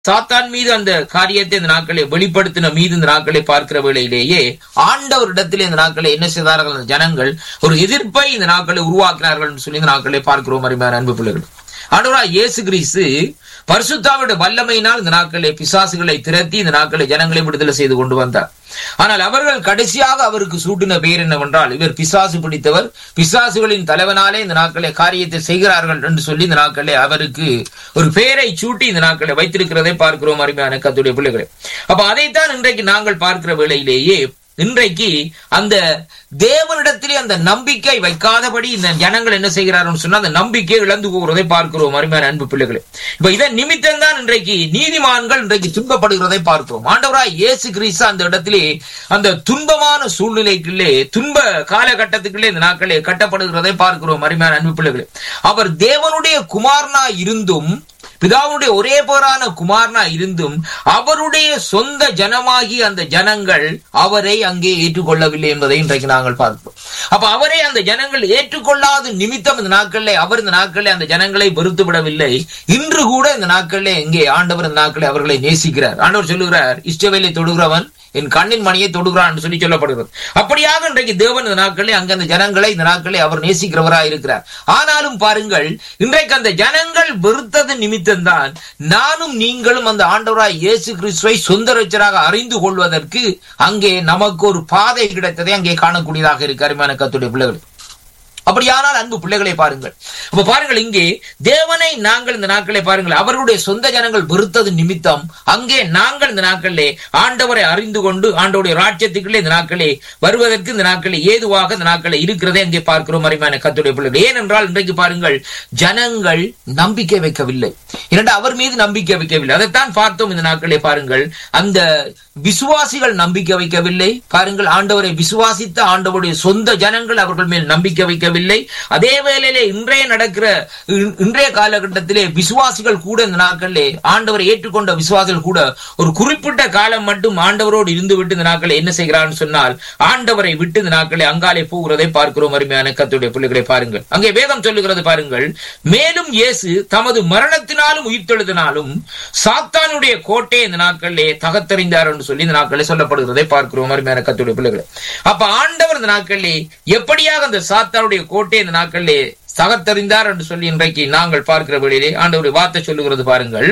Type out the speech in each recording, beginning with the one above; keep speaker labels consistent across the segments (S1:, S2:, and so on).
S1: சாத்தான் மீது அந்த காரியத்தை இந்த நாட்களை வெளிப்படுத்தின மீது இந்த நாட்களை பார்க்கிற வேளையிலேயே ஆண்டவரிடத்திலே இந்த நாட்களை என்ன செய்தார்கள் அந்த ஜனங்கள் ஒரு எதிர்ப்பை இந்த நாட்களை உருவாக்கினார்கள் என்று சொல்லி இந்த நாட்களை பார்க்கிறோம் அருமையான அன்பு பிள்ளைகள் ஆண்டவரா இயேசு கிறிஸ்து பரிசுத்தாவுடைய வல்லமையினால் இந்த நாட்களை பிசாசுகளை திரட்டி இந்த நாட்களை ஜனங்களை விடுதலை செய்து கொண்டு வந்தார் ஆனால் அவர்கள் கடைசியாக அவருக்கு சூட்டின பெயர் என்னவென்றால் இவர் பிசாசு பிடித்தவர் பிசாசுகளின் தலைவனாலே இந்த நாட்களை காரியத்தை செய்கிறார்கள் என்று சொல்லி இந்த நாட்களை அவருக்கு ஒரு பெயரை சூட்டி இந்த நாட்களை வைத்திருக்கிறதை பார்க்கிறோம் அருமையான கத்துடைய பிள்ளைகளை அப்ப அதைத்தான் இன்றைக்கு நாங்கள் பார்க்கிற வேளையிலேயே இன்றைக்கு அந்த தேவனிடத்திலே அந்த நம்பிக்கை வைக்காதபடி இந்த ஜனங்கள் என்ன செய்கிறார்கள் சொன்னா அந்த நம்பிக்கை இழந்து போகிறதை பார்க்கிறோம் அருமையான அன்பு பிள்ளைகளே இப்ப இதன் நிமித்தம் தான் இன்றைக்கு நீதிமான்கள் இன்றைக்கு துன்பப்படுகிறதை பார்க்கிறோம் ஆண்டவராய் இயேசு கிறிஸ்து அந்த இடத்திலே அந்த துன்பமான சூழ்நிலைக்குள்ளே துன்ப காலகட்டத்துக்குள்ளே இந்த நாட்களே கட்டப்படுகிறதை பார்க்கிறோம் அருமையான அன்பு பிள்ளைகளே அவர் தேவனுடைய குமாரனா இருந்தும் பிதாவுடைய ஒரே பேரான குமாரனா இருந்தும் அவருடைய சொந்த ஜனமாகி அந்த ஜனங்கள் அவரை அங்கே ஏற்றுக்கொள்ளவில்லை என்பதை இன்றைக்கு நாங்கள் பார்க்கிறோம் அப்ப அவரை அந்த ஜனங்கள் ஏற்றுக்கொள்ளாத நிமித்தம் இந்த நாட்களிலே அவர் இந்த நாட்களிலே அந்த ஜனங்களை வெறுத்து விடவில்லை இன்று கூட இந்த நாட்களிலே இங்கே ஆண்டவர் இந்த நாட்களை அவர்களை நேசிக்கிறார் ஆண்டவர் சொல்லுகிறார் இஷ்டவேலை தொடுகிறவன் என் கண்ணின் மணியை தொடுகிறான் என்று சொல்லி சொல்லப்படுகிறது அப்படியாக இன்றைக்கு தேவன் இந்த நாட்களில் அங்க அந்த ஜனங்களை இந்த நாட்களில் அவர் நேசிக்கிறவராக இருக்கிறார் ஆனாலும் பாருங்கள் இன்றைக்கு அந்த ஜனங்கள் வெறுத்தது நிமித்தம்தான் நானும் நீங்களும் அந்த ஆண்டவராய் இயேசு கிறிஸ்துவை சொந்த ரச்சராக அறிந்து கொள்வதற்கு அங்கே நமக்கு ஒரு பாதை கிடைத்ததை அங்கே காணக்கூடியதாக இருக்கு அருமையான கத்துடைய பிள்ளைகள் அப்படியானால் அன்பு பிள்ளைகளை பாருங்கள் அப்ப பாருங்கள் இங்கே தேவனை நாங்கள் இந்த நாட்களை பாருங்கள் அவர்களுடைய சொந்த ஜனங்கள் வெறுத்தது நிமித்தம் அங்கே நாங்கள் இந்த நாட்களிலே ஆண்டவரை அறிந்து கொண்டு ஆண்டவருடைய ராஜ்யத்துக்குள்ளே இந்த நாட்களே வருவதற்கு இந்த நாட்களே ஏதுவாக இந்த நாட்களை இருக்கிறதே அங்கே பார்க்கிறோம் அருமையான கத்துடைய பிள்ளைகள் ஏனென்றால் இன்றைக்கு பாருங்கள் ஜனங்கள் நம்பிக்கை வைக்கவில்லை இரண்டு அவர் மீது நம்பிக்கை வைக்கவில்லை அதைத்தான் பார்த்தோம் இந்த நாட்களே பாருங்கள் அந்த விசுவாசிகள் நம்பிக்கை வைக்கவில்லை பாருங்கள் ஆண்டவரை விசுவாசித்த ஆண்டவருடைய சொந்த ஜனங்கள் அவர்கள் மேல் நம்பிக்கை வைக்கவில்லை அதே வேளையிலே இன்றைய நடக்கிற இன்- இன்றைய காலகட்டத்திலே விசுவாசிகள் கூட இந்த நாட்களிலே ஆண்டவரை ஏற்றுக்கொண்ட விசுவாசிகள் கூட ஒரு குறிப்பிட்ட காலம் மட்டும் ஆண்டவரோடு இருந்து விட்டு இந்த நாட்களை என்ன செய்கிறான்னு சொன்னால் ஆண்டவரை விட்டு இந்த நாட்களை அங்காலே போகிறதை பார்க்கிறோம் அருமையான கத்துடைய பிள்ளைகளை பாருங்கள் அங்கே வேதம் சொல்லுகிறது பாருங்கள் மேலும் இயேசு தமது மரணத்தினாலும் உயிர்த்தெழுதினாலும் சாத்தானுடைய கோட்டையை இந்த நாட்களிலே தகத்தறிந்தார் என்று சொல்லி இந்த நாட்களிலே சொல்லப்படுகிறதை பார்க்கிறோம் அருமையான கத்துடைய பிள்ளைகளை அப்ப ஆண்டவர் இந்த நாட்களிலே எப்படியாக அந்த சாத்தானுடைய கோட்டையை இந்த நாட்களிலே தகத்தறிந்தார் என்று சொல்லி இன்றைக்கு நாங்கள் பார்க்கிற வேளையிலே ஆண்டவருடைய வார்த்தை சொல்லுகிறது பாருங்கள்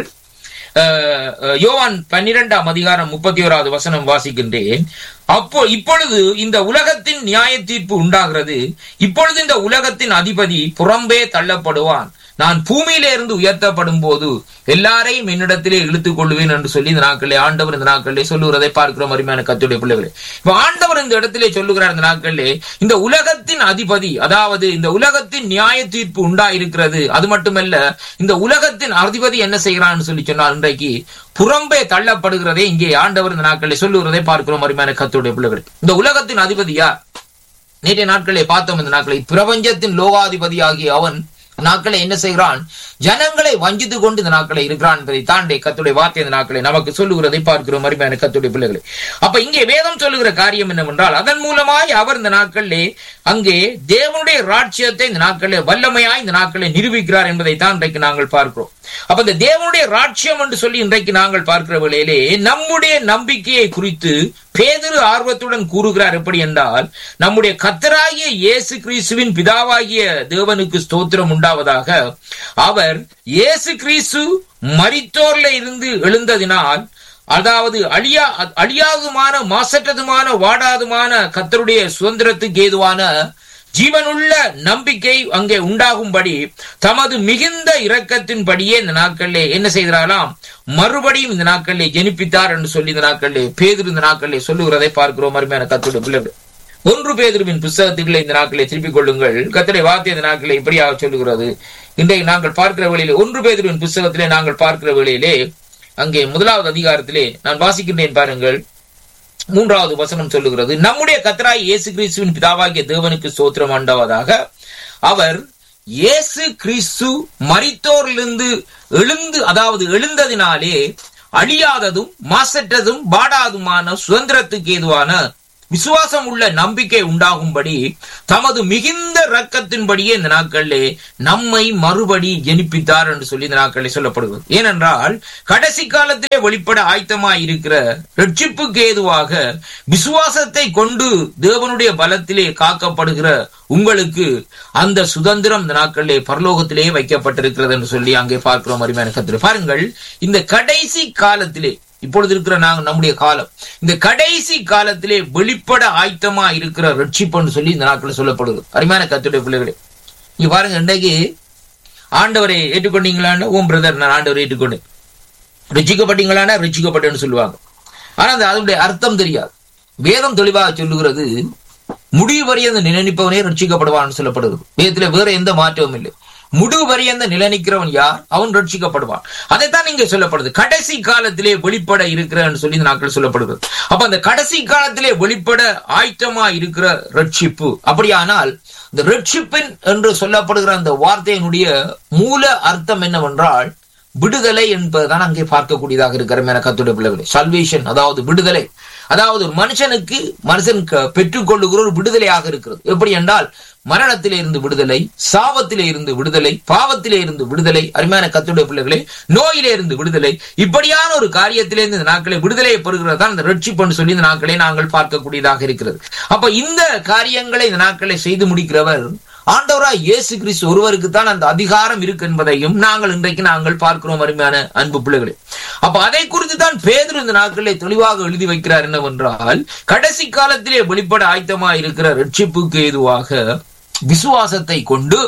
S1: அஹ், அஹ், யோவான் பன்னிரெண்டாம் அதிகாரம் முப்பத்தி ஓராவது வசனம் வாசிக்கின்றேன் அப்போ இப்பொழுது இந்த உலகத்தின் நியாய தீர்ப்பு உண்டாகிறது இப்பொழுது இந்த உலகத்தின் அதிபதி புறம்பே தள்ளப்படுவான் நான் பூமியிலே இருந்து உயர்த்தப்படும் போது எல்லாரையும் என்னிடத்திலே இழுத்துக் கொள்வேன் என்று சொல்லி இந்த நாட்களிலே ஆண்டவர் இந்த நாட்களிலே சொல்லுகிறதை பார்க்கிறோம் அருமையான கத்துடைய பிள்ளைகளே இப்ப ஆண்டவர் இந்த இடத்திலே சொல்லுகிறார் இந்த நாட்களிலே இந்த உலகத்தின் அதிபதி அதாவது இந்த உலகத்தின் நியாய தீர்ப்பு உண்டாயிருக்கிறது அது மட்டுமல்ல இந்த உலகத்தின் அதிபதி என்ன செய்கிறான்னு சொல்லி சொன்னால் இன்றைக்கு புறம்பே தள்ளப்படுகிறதே இங்கே ஆண்டவர் இந்த நாட்களிலே சொல்லுகிறதை பார்க்கிறோம் அருமையான கத்துடைய பிள்ளைகள் இந்த உலகத்தின் அதிபதி யார் நேற்றைய நாட்களை பார்த்தோம் இந்த நாட்களை பிரபஞ்சத்தின் லோகாதிபதி ஆகிய அவன் நாட்களை என்ன செய்கிறான் ஜனங்களை வஞ்சித்து கொண்டு இந்த நாட்களை இருக்கிறான் என்பதை தாண்டி கத்துடைய வார்த்தை இந்த நாட்களை நமக்கு சொல்லுகிறதை பார்க்கிறோம் அருமையான கத்துடைய பிள்ளைகளை அப்ப இங்கே வேதம் சொல்லுகிற காரியம் என்னவென்றால் அதன் மூலமாய் அவர் இந்த நாட்களிலே அங்கே தேவனுடைய ராட்சியத்தை இந்த நாட்களிலே வல்லமையாய் இந்த நாட்களை நிரூபிக்கிறார் என்பதை தான் இன்றைக்கு நாங்கள் பார்க்கிறோம் அப்ப இந்த தேவனுடைய ராட்சியம் என்று சொல்லி இன்றைக்கு நாங்கள் பார்க்கிற வேளையிலே நம்முடைய நம்பிக்கையை குறித்து பேதுரு ஆர்வத்துடன் கூறுகிறார் எப்படி என்றால் நம்முடைய கத்தராகிய இயேசு கிறிஸ்துவின் பிதாவாகிய தேவனுக்கு ஸ்தோத்திரம் உண்டாவதாக அவர் இயேசு கிறிஸ்து மரித்தோர்ல இருந்து எழுந்ததினால் அதாவது அழியா அழியாதுமான மாசற்றதுமான வாடாதுமான கத்தருடைய சுதந்திரத்துக்கு ஏதுவான ஜீவனுள்ள நம்பிக்கை அங்கே உண்டாகும்படி தமது மிகுந்த இரக்கத்தின்படியே இந்த நாட்களிலே என்ன செய்கிறாராம் மறுபடியும் இந்த நாட்களிலே ஜெனிப்பித்தார் என்று சொல்லி இந்த நாட்களிலே பேதுரு இந்த நாட்களிலே சொல்லுகிறதை பார்க்கிறோம் அருமையான கத்துடைய பிள்ளைகள் ஒன்று பேதுருவின் புஸ்தகத்துக்களை இந்த நாட்களை திருப்பிக் கொள்ளுங்கள் கத்தரை வார்த்தை இந்த நாட்களை இப்படியாக சொல்லுகிறது இன்றைக்கு நாங்கள் பார்க்கிற வேளையிலே ஒன்று பேதுருவின் புஸ்தகத்திலே நாங்கள் பார்க்கிற வேளையிலே அங்கே முதலாவது அதிகாரத்திலே நான் வாசிக்கின்றேன் பாருங்கள் மூன்றாவது வசனம் சொல்லுகிறது நம்முடைய கத்தராய் இயேசு கிறிஸ்துவின் பிதாவாகிய தேவனுக்கு சோத்திரம் ஆண்டவதாக அவர் இயேசு கிறிஸ்து மரித்தோரிலிருந்து எழுந்து அதாவது எழுந்ததினாலே அழியாததும் மாசற்றதும் பாடாதுமான சுதந்திரத்துக்கு ஏதுவான விசுவாசம் உள்ள நம்பிக்கை உண்டாகும்படி தமது மிகுந்த ரக்கத்தின்படியே இந்த நாட்களிலே நம்மை மறுபடி ஜெனிப்பித்தார் என்று சொல்லி இந்த நாட்களில் சொல்லப்படுகிறது ஏனென்றால் கடைசி காலத்திலே வெளிப்பட ஆயத்தமாய் இருக்கிற ரட்சிப்புக்கு ஏதுவாக விசுவாசத்தை கொண்டு தேவனுடைய பலத்திலே காக்கப்படுகிற உங்களுக்கு அந்த சுதந்திரம் இந்த நாட்களிலே பரலோகத்திலே வைக்கப்பட்டிருக்கிறது என்று சொல்லி அங்கே பார்க்கிறோம் அருமையான கத்திர பாருங்கள் இந்த கடைசி காலத்திலே இப்பொழுது இருக்கிற நாங்க நம்முடைய காலம் இந்த கடைசி காலத்திலே வெளிப்பட ஆயத்தமா இருக்கிற ரட்சிப்புன்னு சொல்லி இந்த நாட்களில் சொல்லப்படுது அருமையான கத்துடைய பிள்ளைகளே இங்க பாருங்க இன்றைக்கு ஆண்டவரை ஏற்றுக்கொண்டீங்களான்னு ஓம் பிரதர் நான் ஆண்டவரை ஏற்றுக்கொண்டேன் ருச்சிக்கப்பட்டீங்களானா ருச்சிக்கப்பட்டேன்னு சொல்லுவாங்க ஆனா அந்த அதனுடைய அர்த்தம் தெரியாது வேதம் தெளிவாக சொல்லுகிறது முடிவு வரையந்த நிலநிப்பவனே ரட்சிக்கப்படுவான்னு சொல்லப்படுகிறது வேதத்துல வேற எந்த மாற்றமும் இல்லை முடிவு வரையந்த நிலநிக்கிறவன் யார் அவன் ரட்சிக்கப்படுவான் அதைத்தான் இங்க சொல்லப்படுது கடைசி காலத்திலே வெளிப்பட இருக்கிறன்னு சொல்லி இந்த நாட்கள் சொல்லப்படுகிறது அப்ப அந்த கடைசி காலத்திலே வெளிப்பட ஆயத்தமா இருக்கிற ரட்சிப்பு அப்படியானால் இந்த ரட்சிப்பின் என்று சொல்லப்படுகிற அந்த வார்த்தையினுடைய மூல அர்த்தம் என்னவென்றால் விடுதலை என்பதுதான் அங்கே பார்க்கக்கூடியதாக இருக்கிற என கத்துடைய பிள்ளைகளே சல்வேஷன் அதாவது விடுதலை அதாவது ஒரு மனுஷனுக்கு மனுஷன் பெற்றுக்கொள்ளுகிற ஒரு விடுதலையாக இருக்கிறது எப்படி என்றால் மரணத்திலே இருந்து விடுதலை சாபத்திலே இருந்து விடுதலை பாவத்திலே இருந்து விடுதலை அருமையான கத்துடைய பிள்ளைகளே நோயிலே இருந்து விடுதலை இப்படியான ஒரு காரியத்திலே இந்த நாட்களை விடுதலையை பெறுகிறது தான் இந்த ரட்சிப்புன்னு சொல்லி இந்த நாட்களை நாங்கள் பார்க்கக்கூடியதாக இருக்கிறது அப்ப இந்த காரியங்களை இந்த நாட்களை செய்து முடிக்கிறவர் ஆண்டவரா இயேசு கிறிஸ்து ஒருவருக்கு தான் அந்த அதிகாரம் இருக்கு என்பதையும் நாங்கள் இன்றைக்கு நாங்கள் பார்க்கிறோம் அருமையான அன்பு பிள்ளைகளே அப்ப அதை குறித்து தான் பேதர் இந்த நாட்களை தெளிவாக எழுதி வைக்கிறார் என்னவென்றால் கடைசி காலத்திலே வெளிப்பட ஆயத்தமா இருக்கிற ரட்சிப்புக்கு ஏதுவாக விசுவாசத்தை கொண்டு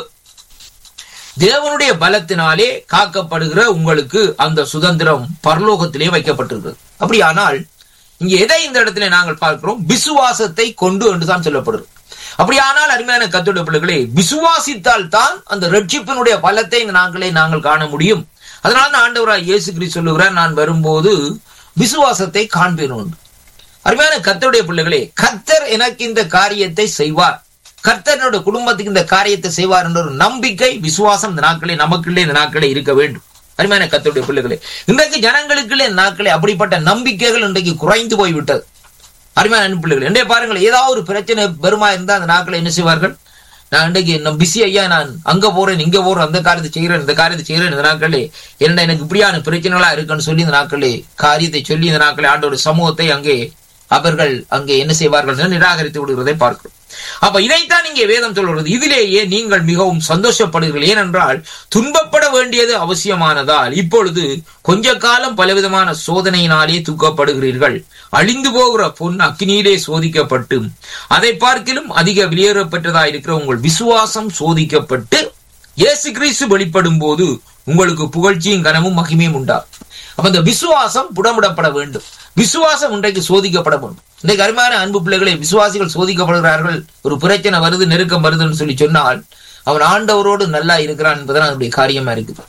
S1: தேவனுடைய பலத்தினாலே காக்கப்படுகிற உங்களுக்கு அந்த சுதந்திரம் பரலோகத்திலே வைக்கப்பட்டிருக்கிறது அப்படியானால் இங்க எதை இந்த இடத்துல நாங்கள் பார்க்கிறோம் விசுவாசத்தை கொண்டு என்றுதான் சொல்லப்படுறது அப்படியானால் அருமையான கத்துடைய பிள்ளைகளே விசுவாசித்தால் தான் அந்த ரட்சிப்பினுடைய பலத்தை நாங்களே நாங்கள் காண முடியும் அதனால ஆண்டவராய் இயேசு கிறிஸ்து சொல்லுகிறார் நான் வரும்போது விசுவாசத்தை காண்பேன் உண்டு அருமையான கத்தருடைய பிள்ளைகளே கத்தர் எனக்கு இந்த காரியத்தை செய்வார் கர்த்தனோட குடும்பத்துக்கு இந்த காரியத்தை செய்வார் என்ற ஒரு நம்பிக்கை விசுவாசம் இந்த நாட்களே நமக்குள்ளே இந்த நாட்களே இருக்க வேண்டும் அருமையான கத்தருடைய பிள்ளைகளே இன்றைக்கு ஜனங்களுக்குள்ளே இந்த நாட்களே அப்படிப்பட்ட நம்பிக்கைகள் இன்றைக்கு குறைந்து போய்விட்டது அருமையான அன்பு பிள்ளைகள் இன்றைய பாருங்கள் ஏதாவது ஒரு பிரச்சனை பெருமா இருந்தா அந்த நாட்களை என்ன செய்வார்கள் நான் இன்றைக்கு நம்ம பிஸி ஐயா நான் அங்க போறேன் இங்க போறேன் அந்த காரியத்தை செய்யறேன் இந்த காரியத்தை செய்யறேன் இந்த நாட்களே என்ன எனக்கு இப்படியான பிரச்சனைகளா இருக்குன்னு சொல்லி இந்த நாட்களே காரியத்தை சொல்லி இந்த நாட்களே ஆண்டோட சமூகத்தை அங்கே அவர்கள் அங்கே என்ன செய்வார்கள் நிராகரித்து விடுகிறதை பார்க்கிறோம் அப்ப இதைத்தான் இங்கே வேதம் சொல்கிறது இதிலேயே நீங்கள் மிகவும் சந்தோஷப்படுகிறீர்கள் ஏனென்றால் துன்பப்பட வேண்டியது அவசியமானதால் இப்பொழுது கொஞ்ச காலம் பலவிதமான சோதனையினாலே தூக்கப்படுகிறீர்கள் அழிந்து போகிற பொன் அக்னியிலே சோதிக்கப்பட்டு அதை பார்க்கிலும் அதிக வெளியேறப்பட்டதா இருக்கிற உங்கள் விசுவாசம் சோதிக்கப்பட்டு இயேசு கிறிஸ்து வெளிப்படும் போது உங்களுக்கு புகழ்ச்சியும் கனமும் மகிமையும் உண்டா அப்ப இந்த விசுவாசம் புடமிடப்பட வேண்டும் விசுவாசம் இன்றைக்கு சோதிக்கப்பட வேண்டும் இன்றைக்கு அருமையான அன்பு பிள்ளைகளை விசுவாசிகள் சோதிக்கப்படுகிறார்கள் ஒரு பிரச்சனை வருது நெருக்கம் வருதுன்னு சொல்லி சொன்னால் அவன் ஆண்டவரோடு நல்லா இருக்கிறான் என்பதுதான் அதனுடைய காரியமா இருக்குது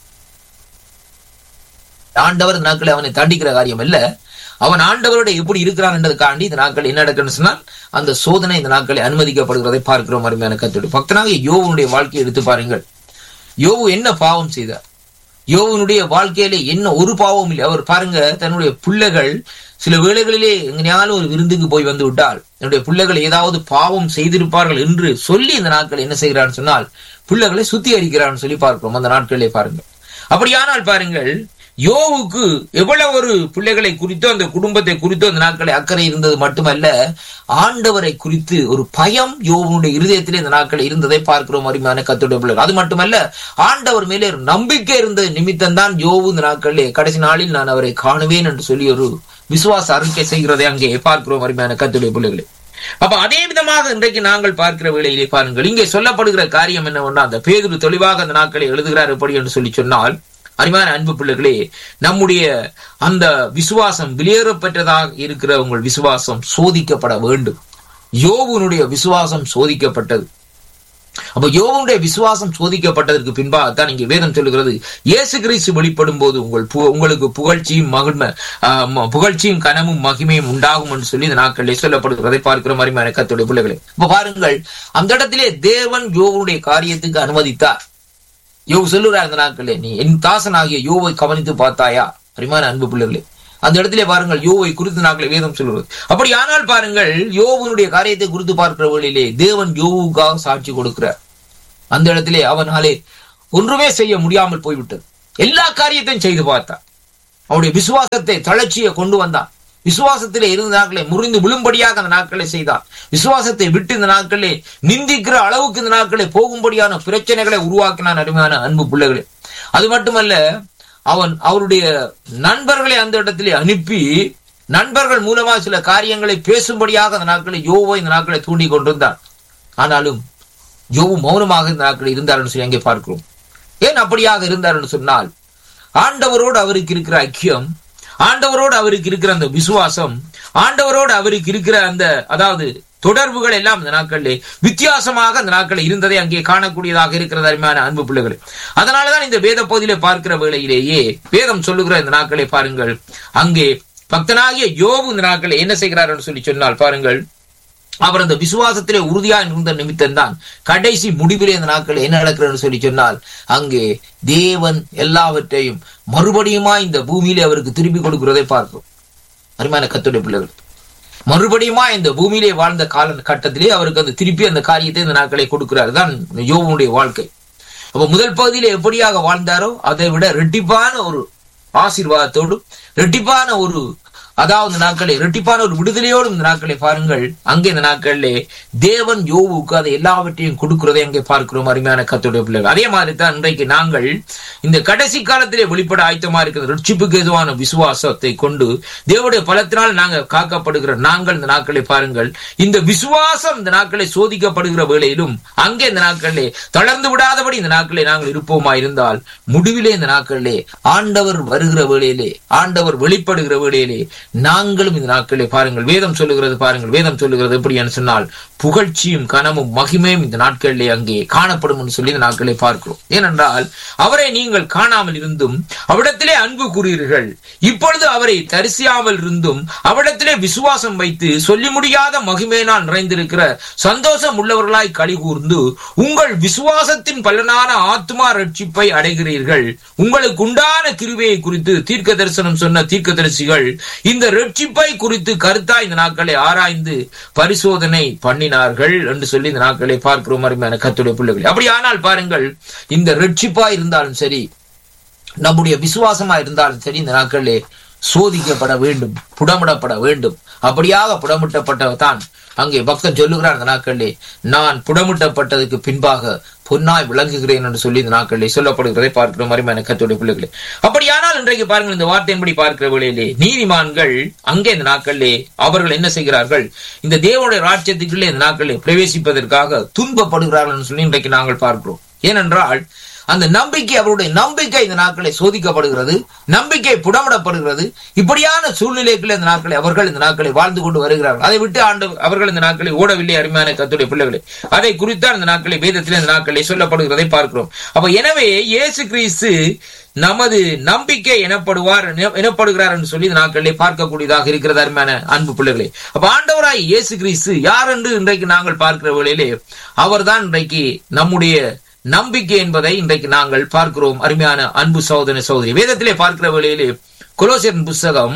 S1: ஆண்டவர் நாட்களை அவனை தண்டிக்கிற காரியம் இல்ல அவன் ஆண்டவரோட எப்படி இருக்கிறான் என்றதுக்காண்டி இந்த நாட்கள் என்ன நடக்குன்னு சொன்னால் அந்த சோதனை இந்த நாட்களை அனுமதிக்கப்படுகிறதை பார்க்கிறோம் அருமையான கத்தோடு பக்தனாக யோவனுடைய வாழ்க்கையை எடுத்து பாருங்கள் யோவு என்ன பாவம் செய்தார் யோவனுடைய வாழ்க்கையில என்ன ஒரு பாவம் இல்லை அவர் பாருங்க தன்னுடைய பிள்ளைகள் சில வேளைகளிலே எங்கேயாலும் ஒரு விருந்துக்கு போய் வந்து விட்டால் என்னுடைய பிள்ளைகள் ஏதாவது பாவம் செய்திருப்பார்கள் என்று சொல்லி இந்த நாட்கள் என்ன செய்கிறான்னு சொன்னால் பிள்ளைகளை சுத்திகரிக்கிறான்னு சொல்லி பார்க்கிறோம் அந்த நாட்களிலே பாருங்கள் அப்படியானால் பாருங்கள் யோவுக்கு எவ்வளவு ஒரு பிள்ளைகளை குறித்தோ அந்த குடும்பத்தை குறித்தோ அந்த நாட்களை அக்கறை இருந்தது மட்டுமல்ல ஆண்டவரை குறித்து ஒரு பயம் யோவனுடைய இருதயத்திலே இந்த நாட்கள் இருந்ததை பார்க்கிறோம் அருமையான கத்துடைய பிள்ளைகள் அது மட்டுமல்ல ஆண்டவர் மேலே ஒரு நம்பிக்கை இருந்தது நிமித்தம் தான் யோவு இந்த நாட்களிலே கடைசி நாளில் நான் அவரை காணுவேன் என்று சொல்லி ஒரு விசுவாச அறிக்கை செய்கிறதை அங்கே பார்க்கிறோம் அருமையான கத்துடைய பிள்ளைகளை அப்ப அதே விதமாக இன்றைக்கு நாங்கள் பார்க்கிற வேளையிலே பாருங்கள் இங்கே சொல்லப்படுகிற காரியம் என்னவென்னா அந்த பேதுரு தெளிவாக அந்த நாட்களை எழுதுகிறார் எப்படி என்று சொல்லி சொன்னால் அருமையான அன்பு பிள்ளைகளே நம்முடைய அந்த விசுவாசம் வெளியேறப்பட்டதாக இருக்கிற உங்கள் விசுவாசம் சோதிக்கப்பட வேண்டும் யோவுனுடைய விசுவாசம் சோதிக்கப்பட்டது அப்ப யோவனுடைய விசுவாசம் சோதிக்கப்பட்டதற்கு பின்பாகத்தான் இங்கே வேதம் சொல்லுகிறது இயேசு கிறிஸ்து வெளிப்படும் போது உங்கள் உங்களுக்கு புகழ்ச்சியும் மகிழ்மை புகழ்ச்சியும் கனமும் மகிமையும் உண்டாகும் என்று சொல்லி இந்த நாட்களில் சொல்லப்படுகிறதை பார்க்கிற மாதிரி மனக்கத்துடைய பிள்ளைகளே இப்ப பாருங்கள் அந்த இடத்திலே தேவன் யோவனுடைய காரியத்துக்கு அனுமதித்தார் யோவு சொல்லுறார் இந்த நாட்களே நீ என் தாசனாகிய யோவை கவனித்து பார்த்தாயா அருமையான அன்பு பிள்ளைகளே அந்த இடத்திலே பாருங்கள் யோவை குறித்து நாட்களை வேதம் சொல்கிறது அப்படி ஆனால் பாருங்கள் யோவனுடைய காரியத்தை குறித்து பார்க்கிற வழியிலே தேவன் யோவுக்காக சாட்சி கொடுக்கிறார் அந்த இடத்திலே அவனாலே ஒன்றுமே செய்ய முடியாமல் போய்விட்டது எல்லா காரியத்தையும் செய்து பார்த்தான் அவனுடைய விசுவாசத்தை தளர்ச்சியை கொண்டு வந்தான் விசுவாசத்திலே இருந்த நாட்களை முறிந்து விழும்படியாக அந்த நாட்களை செய்தான் விசுவாசத்தை விட்டு இந்த நாட்களே நிந்திக்கிற அளவுக்கு இந்த நாட்களை போகும்படியான பிரச்சனைகளை உருவாக்கினான் அருமையான அன்பு பிள்ளைகளே அது மட்டுமல்ல அவன் அவருடைய நண்பர்களை அந்த இடத்திலே அனுப்பி நண்பர்கள் மூலமா சில காரியங்களை பேசும்படியாக அந்த நாட்களை யோவை இந்த நாட்களை தூண்டி கொண்டிருந்தான் ஆனாலும் யோவு மௌனமாக இந்த நாட்கள் இருந்தார்னு சொல்லி அங்கே பார்க்கிறோம் ஏன் அப்படியாக இருந்தார்னு சொன்னால் ஆண்டவரோடு அவருக்கு இருக்கிற ஐக்கியம் ஆண்டவரோடு அவருக்கு இருக்கிற அந்த விசுவாசம் ஆண்டவரோடு அவருக்கு இருக்கிற அந்த அதாவது தொடர்புகள் எல்லாம் இந்த நாட்களிலே வித்தியாசமாக அந்த நாட்கள் இருந்ததை அங்கே காணக்கூடியதாக இருக்கிறது அருமையான அன்பு பிள்ளைகள் அதனாலதான் இந்த வேத பகுதியிலே பார்க்கிற வேளையிலேயே வேதம் சொல்லுகிற இந்த நாட்களை பாருங்கள் அங்கே பக்தனாகிய யோபு இந்த நாட்களை என்ன செய்கிறார் என்று சொல்லி சொன்னால் பாருங்கள் அவர் அந்த விசுவாசத்திலே உறுதியாக இருந்த நிமித்தம் தான் கடைசி முடிவிலே இந்த நாட்கள் என்ன நடக்கிறது சொல்லி சொன்னால் அங்கே தேவன் எல்லாவற்றையும் மறுபடியுமா இந்த பூமியிலே அவருக்கு திருப்பி கொடுக்கிறதை பார்க்கிறோம் அருமையான கத்துடைய பிள்ளைகள் மறுபடியுமா இந்த பூமியிலே வாழ்ந்த கால கட்டத்திலே அவருக்கு அந்த திருப்பி அந்த காரியத்தை இந்த நாட்களை கொடுக்கிறார் தான் யோவனுடைய வாழ்க்கை அப்ப முதல் பகுதியில எப்படியாக வாழ்ந்தாரோ அதை விட ரெட்டிப்பான ஒரு ஆசீர்வாதத்தோடும் ரெட்டிப்பான ஒரு அதாவது இந்த நாட்களே இரட்டிப்பான ஒரு விடுதலையோடு இந்த நாட்களை பாருங்கள் அங்கே இந்த நாட்களிலே தேவன் யோவுக்கு அதை எல்லாவற்றையும் கொடுக்கிறதை அங்கே பார்க்கிறோம் அருமையான கத்துடைய பிள்ளைகள் அதே மாதிரி தான் இன்றைக்கு நாங்கள் இந்த கடைசி காலத்திலே வெளிப்பட ஆயத்தமா இருக்கிற ரட்சிப்புக்கு எதுவான விசுவாசத்தை கொண்டு தேவனுடைய பலத்தினால் நாங்கள் காக்கப்படுகிற நாங்கள் இந்த நாட்களை பாருங்கள் இந்த விசுவாசம் இந்த நாட்களை சோதிக்கப்படுகிற வேளையிலும் அங்கே இந்த நாட்களிலே தளர்ந்து விடாதபடி இந்த நாட்களை நாங்கள் இருப்போமா இருந்தால் முடிவிலே இந்த நாட்களிலே ஆண்டவர் வருகிற வேளையிலே ஆண்டவர் வெளிப்படுகிற வேளையிலே நாங்களும் இந்த நாட்களே பாருங்கள் வேதம் சொல்லுகிறது பாருங்கள் வேதம் சொல்லுகிறது எப்படி என்று சொன்னால் புகழ்ச்சியும் கனமும் மகிமையும் இந்த நாட்களிலே அங்கே காணப்படும் என்று சொல்லி இந்த நாட்களை பார்க்கிறோம் ஏனென்றால் அவரை நீங்கள் காணாமல் இருந்தும் அவிடத்திலே அன்பு கூறுகிறீர்கள் இப்பொழுது அவரை தரிசியாமல் இருந்தும் அவிடத்திலே விசுவாசம் வைத்து சொல்லி முடியாத மகிமையினால் நிறைந்திருக்கிற சந்தோஷம் உள்ளவர்களாய் களி கூர்ந்து உங்கள் விசுவாசத்தின் பலனான ஆத்மா ரட்சிப்பை அடைகிறீர்கள் உங்களுக்கு உண்டான கிருவையை குறித்து தீர்க்க தரிசனம் சொன்ன தீர்க்கதரிசிகள் இந்த ரட்சிப்பை குறித்து கருத்தா இந்த நாட்களை ஆராய்ந்து பரிசோதனை பண்ணினார்கள் என்று சொல்லி இந்த நாட்களை பார்க்கிறோம் அருமையான கத்துடைய பிள்ளைகள் அப்படி ஆனால் பாருங்கள் இந்த ரட்சிப்பா இருந்தாலும் சரி நம்முடைய விசுவாசமா இருந்தாலும் சரி இந்த நாட்களிலே சோதிக்கப்பட வேண்டும் புடமிடப்பட வேண்டும் அப்படியாக புடமிட்டப்பட்டதான் அங்கே பக்தன் சொல்லுகிறார் இந்த நாட்களிலே நான் புடமிட்டப்பட்டதுக்கு பின்பாக பொன்னாய் விளங்குகிறேன் என்று சொல்லி இந்த நாட்களிலே சொல்லப்படுகிறதை பார்க்கிறோம் அருமையான கத்துடைய பிள்ளைகளே அப்படியானால் இன்றைக்கு பாருங்கள் இந்த வார்த்தையின்படி பார்க்கிற வேளையிலே நீதிமான்கள் அங்கே இந்த நாட்களிலே அவர்கள் என்ன செய்கிறார்கள் இந்த தேவனுடைய ராஜ்யத்துக்குள்ளே இந்த நாட்களிலே பிரவேசிப்பதற்காக துன்பப்படுகிறார்கள் என்று சொல்லி இன்றைக்கு நாங்கள் பார்க்கிறோம் ஏனென்றால் அந்த நம்பிக்கை அவருடைய நம்பிக்கை இந்த நாட்களை சோதிக்கப்படுகிறது நம்பிக்கை புடமிடப்படுகிறது இப்படியான சூழ்நிலைக்குள்ள இந்த நாட்களை அவர்கள் இந்த நாட்களை வாழ்ந்து கொண்டு வருகிறார்கள் அதை விட்டு ஆண்டு அவர்கள் இந்த நாட்களை ஓடவில்லை அருமையான கத்துடைய பிள்ளைகளை அதை குறித்தான் இந்த நாட்களை வேதத்தில் இந்த நாட்களை சொல்லப்படுகிறதை பார்க்கிறோம் அப்ப எனவே இயேசு கிறிஸ்து நமது நம்பிக்கை எனப்படுவார் எனப்படுகிறார் என்று சொல்லி இந்த நாட்களிலே பார்க்கக்கூடியதாக இருக்கிறது அருமையான அன்பு பிள்ளைகளே அப்ப ஆண்டவராய் இயேசு கிறிஸ்து யார் என்று இன்றைக்கு நாங்கள் பார்க்கிற வேளையிலே அவர்தான் இன்றைக்கு நம்முடைய நம்பிக்கை என்பதை இன்றைக்கு நாங்கள் பார்க்கிறோம் அருமையான அன்பு சகோதர சகோதரி வேதத்திலே பார்க்கிற வேளையிலே குலோசியன் புஸ்தகம்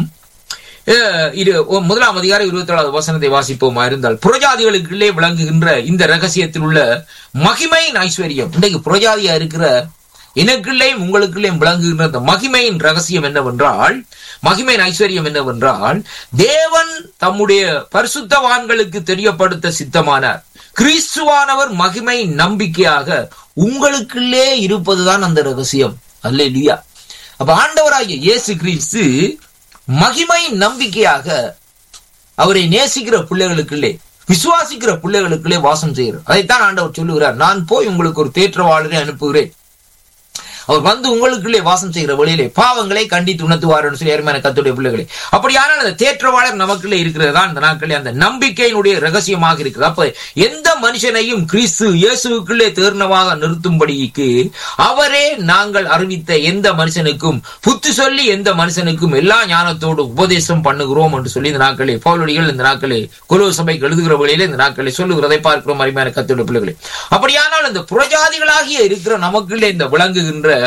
S1: இது முதலாம் அதிகாரம் இருபத்தி ஏழாவது வசனத்தை வாசிப்போமா இருந்தால் புரஜாதிகளுக்குள்ளே விளங்குகின்ற இந்த ரகசியத்தில் உள்ள மகிமையின் ஐஸ்வர்யம் இன்றைக்கு புரஜாதியா இருக்கிற எனக்குள்ளேயும் உங்களுக்குள்ளேயும் விளங்குகின்ற அந்த மகிமையின் ரகசியம் என்னவென்றால் மகிமையின் ஐஸ்வர்யம் என்னவென்றால் தேவன் தம்முடைய பரிசுத்தவான்களுக்கு தெரியப்படுத்த சித்தமானார் கிறிஸ்துவானவர் மகிமை நம்பிக்கையாக உங்களுக்குள்ளே இருப்பதுதான் அந்த ரகசியம் அல்ல இல்லையா அப்ப ஆண்டவராகிய இயேசு கிறிஸ்து மகிமை நம்பிக்கையாக அவரை நேசிக்கிற பிள்ளைகளுக்குள்ளே விசுவாசிக்கிற பிள்ளைகளுக்குள்ளே வாசம் செய்கிறார் அதைத்தான் ஆண்டவர் சொல்லுகிறார் நான் போய் உங்களுக்கு ஒரு தேற்றவாளரை அனுப்புகிறேன் அவர் வந்து உங்களுக்குள்ளே வாசம் செய்கிற வழியிலே பாவங்களை கண்டித்து உணர்த்துவார் சொல்லி அருமையான கத்துடைய பிள்ளைகளே அப்படியானால் அந்த தேற்றவாளர் நமக்குள்ளே இருக்கிறது தான் இந்த நாட்களே அந்த நம்பிக்கையினுடைய ரகசியமாக இருக்கிறது அப்ப எந்த மனுஷனையும் கிறிஸ்து இயேசுக்குள்ளே தேர்ணமாக நிறுத்தும்படிக்கு அவரே நாங்கள் அறிவித்த எந்த மனுஷனுக்கும் புத்து சொல்லி எந்த மனுஷனுக்கும் எல்லா ஞானத்தோடு உபதேசம் பண்ணுகிறோம் என்று சொல்லி இந்த நாட்களே பௌலடிகள் இந்த நாட்களே குரு சபைக்கு எழுதுகிற வழியிலே இந்த நாட்களை சொல்லுகிறதை பார்க்கிறோம் அருமையான கத்துடைய பிள்ளைகளே அப்படியானால் இந்த புறஜாதிகளாகிய இருக்கிற நமக்குள்ளே இந்த விளங்குகின்ற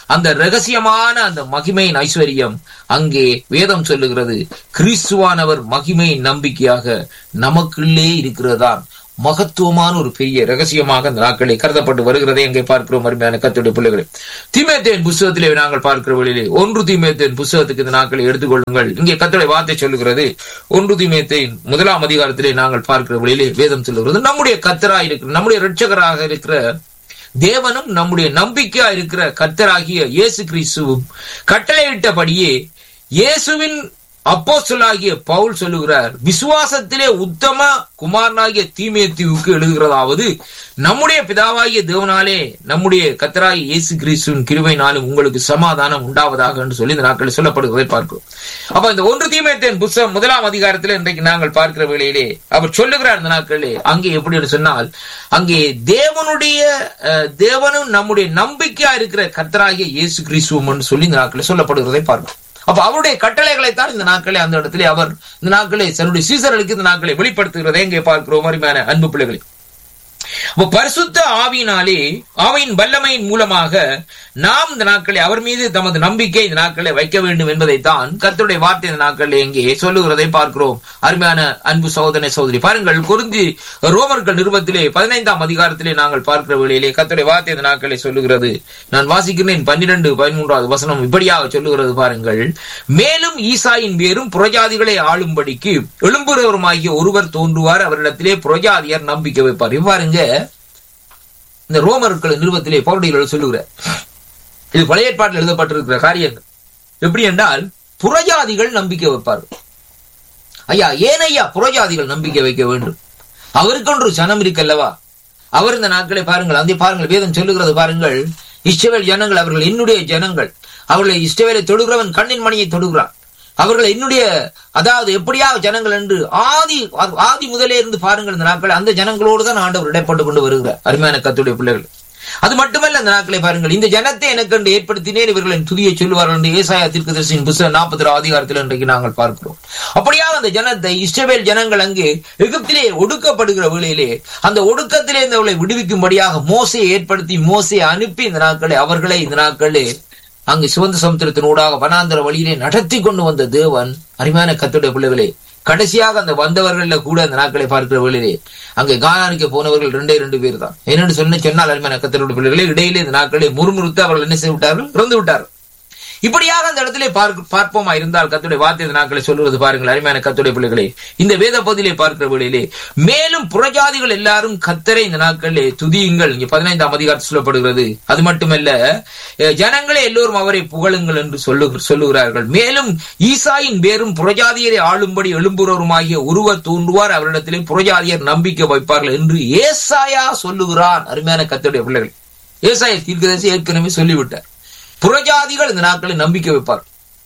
S1: அந்த ரகசியமான அந்த மகிமையின் ஐஸ்வர்யம் அங்கே வேதம் சொல்லுகிறது கிறிஸ்துவானவர் மகிமையின் நம்பிக்கையாக நமக்குள்ளே இருக்கிறதான் மகத்துவமான ஒரு பெரிய ரகசியமாக அந்த நாட்களை கருதப்பட்டு வருகிறதை அங்கே பார்க்கிறோம் அருமையான கத்துடைய பிள்ளைகளை தீமேத்தேன் புஸ்தகத்திலே நாங்கள் பார்க்கிற வழியிலே ஒன்று தீமேத்தேன் புஸ்தகத்துக்கு இந்த நாட்களை எடுத்துக்கொள்ளுங்கள் இங்கே கத்துடைய வார்த்தை சொல்லுகிறது ஒன்று தீமேத்தேன் முதலாம் அதிகாரத்திலே நாங்கள் பார்க்கிற வழியிலே வேதம் சொல்லுகிறது நம்முடைய கத்தராக இருக்கிற நம்முடைய ரட்சகராக இருக்கிற தேவனும் நம்முடைய நம்பிக்கையா இருக்கிற கர்த்தராகிய இயேசு கிறிஸ்துவும் கட்டளையிட்டபடியே இயேசுவின் அப்போஸ்தலனாகிய பவுல் சொல்லுகிறார் விசுவாசத்திலே உத்தம குமாரனாகிய தீமேத்தியுக்கு எழுதுகிறதாவது நம்முடைய பிதாவாகிய தேவனாலே நம்முடைய கத்தராகிய இயேசு கிறிஸ்துவின் கிருபையினாலும் உங்களுக்கு சமாதானம் உண்டாவதாக என்று சொல்லி இந்த நாட்களில் சொல்லப்படுகிறதை பார்க்கிறோம் அப்ப இந்த ஒன்று தீமேத்தின் புஸ்தகம் முதலாம் அதிகாரத்தில் இன்றைக்கு நாங்கள் பார்க்கிற வேளையிலே அவர் சொல்லுகிறார் இந்த நாட்களிலே அங்கே எப்படி என்று சொன்னால் அங்கே தேவனுடைய அஹ், தேவனும் நம்முடைய நம்பிக்கையா இருக்கிற கர்த்தராகிய இயேசு கிறிஸ்துவும் என்று சொல்லி இந்த நாட்களில் சொல்லப்படுகிறதை பார்க்கிறோம் அப்ப அவருடைய கட்டளைகளை தான் இந்த நாட்களே அந்த இடத்திலே அவர் இந்த நாட்களை தன்னுடைய சீசர்களுக்கு இந்த நாட்களை வெளிப்படுத்துகிறதை இங்கே பார்க்கிறோம் அருமையான அன்பு பிள்ளைகளை அப்ப பரிசுத்த ஆவியினாலே ஆவியின் வல்லமையின் மூலமாக நாம் இந்த நாட்களை அவர் மீது தமது நம்பிக்கை இந்த நாட்களை வைக்க வேண்டும் என்பதைத்தான் கர்த்தருடைய வார்த்தை இந்த நாட்களில் இங்கே சொல்லுகிறதை பார்க்கிறோம் அருமையான அன்பு சகோதரனை சகோதரி பாருங்கள் குறிஞ்சி ரோமர்கள் நிறுவத்திலே பதினைந்தாம் அதிகாரத்திலே நாங்கள் பார்க்கிற வேளையிலே கர்த்தருடைய வார்த்தை இந்த நாட்களை சொல்லுகிறது நான் வாசிக்கிறேன் பன்னிரண்டு பதிமூன்றாவது வசனம் இப்படியாக சொல்லுகிறது பாருங்கள் மேலும் ஈசாயின் வேரும் புறஜாதிகளை ஆளும்படிக்கு எழும்புறவருமாகிய ஒருவர் தோன்றுவார் அவரிடத்திலே புறஜாதியர் நம்பிக்கை வைப்பார் இவ்வாறுங்க இந்த ரோமர்கள் நிறுவத்திலே பவுடிகள் சொல்லுகிறார் இது பழைய ஏற்பாட்டில் எழுதப்பட்டிருக்கிற காரியங்கள் எப்படி என்றால் புறஜாதிகள் நம்பிக்கை வைப்பார்கள் ஐயா ஏன் ஐயா புறஜாதிகள் நம்பிக்கை வைக்க வேண்டும் அவருக்கொன்று சனம் இருக்கல்லவா அவர் இந்த நாட்களை பாருங்கள் அந்த பாருங்கள் வேதம் சொல்லுகிறது பாருங்கள் இஸ்ரவேல் ஜனங்கள் அவர்கள் என்னுடைய ஜனங்கள் அவர்களை இஸ்ரவேலை தொடுகிறவன் கண்ணின் மணியை தொடுகிறான் அவர்கள் என்னுடைய அதாவது எப்படியா ஜனங்கள் என்று ஆதி ஆதி முதலே இருந்து பாருங்கள் இந்த நாட்கள் அந்த ஜனங்களோடு தான் ஆண்டவர் இடைப்பட்டு கொண்டு வருகிறார் அருமையான கத்துடைய பிள்ளைகள் அது மட்டுமல்ல அந்த நாட்களை பாருங்கள் இந்த ஜனத்தை எனக்கு என்று ஏற்படுத்தினேன் இவர்களின் துதியை சொல்லுவார்கள் என்று ஏசாயா தீர்க்கதரிசியின் புஸ்தகம் நாற்பத்தி அதிகாரத்தில் இன்றைக்கு நாங்கள் பார்க்கிறோம் அப்படியாக அந்த ஜனத்தை இஸ்ரவேல் ஜனங்கள் அங்கே எகிப்திலே ஒடுக்கப்படுகிற வேளையிலே அந்த ஒடுக்கத்திலே இருந்தவர்களை விடுவிக்கும்படியாக மோசையை ஏற்படுத்தி மோசையை அனுப்பி இந்த நாட்களை அவர்களை இந்த நாட்களே அங்கு சிவந்த சமுத்திரத்தின் ஊடாக வனாந்தர வழியிலே நடத்தி கொண்டு வந்த தேவன் அருமையான கத்துடைய பிள்ளைகளே கடைசியாக அந்த வந்தவர்கள கூட அந்த நாட்களை பார்க்கிற வேளையிலே அங்கே கானானுக்கு போனவர்கள் ரெண்டே ரெண்டு பேர் தான் என்னன்னு சொன்ன சொன்னால் அருமையான கத்தருடைய பிள்ளைகளே இடையிலே இந்த நாட்களை முறுமுறுத்து அவர்கள் என்ன செய்து விட்டார்கள் இறந்து விட்டார்கள் இப்படியாக அந்த இடத்திலே பார்க்க பார்ப்போமா இருந்தால் கத்துடைய வார்த்தை இந்த நாட்களை சொல்லுவது பாருங்கள் அருமையான கத்துடைய பிள்ளைகளே இந்த வேத பகுதியிலே பார்க்கிற வேளையிலே மேலும் புறஜாதிகள் எல்லாரும் கத்தரை இந்த நாட்களிலே துதியுங்கள் இங்கே பதினைந்தாம் அதிகாரத்தில் சொல்லப்படுகிறது அது மட்டுமல்ல அஹ், ஜனங்களே எல்லோரும் அவரை புகழுங்கள் என்று சொல்லு சொல்லுகிறார்கள் மேலும் ஈசாயின் பேரும் புறஜாதியரை ஆளும்படி எழும்புறவருமாகிய ஒருவர் தோன்றுவார் அவரிடத்திலே புறஜாதியர் நம்பிக்கை வைப்பார்கள் என்று ஏசாயா சொல்லுகிறான் அருமையான கத்துடைய பிள்ளைகள் ஏசாய தீர்க்கதரிசி ஏற்கனவே சொல்லிவிட்டார் புறஜாதிகள் இந்த நாட்களில் நம்பிக்கை வைப்பார்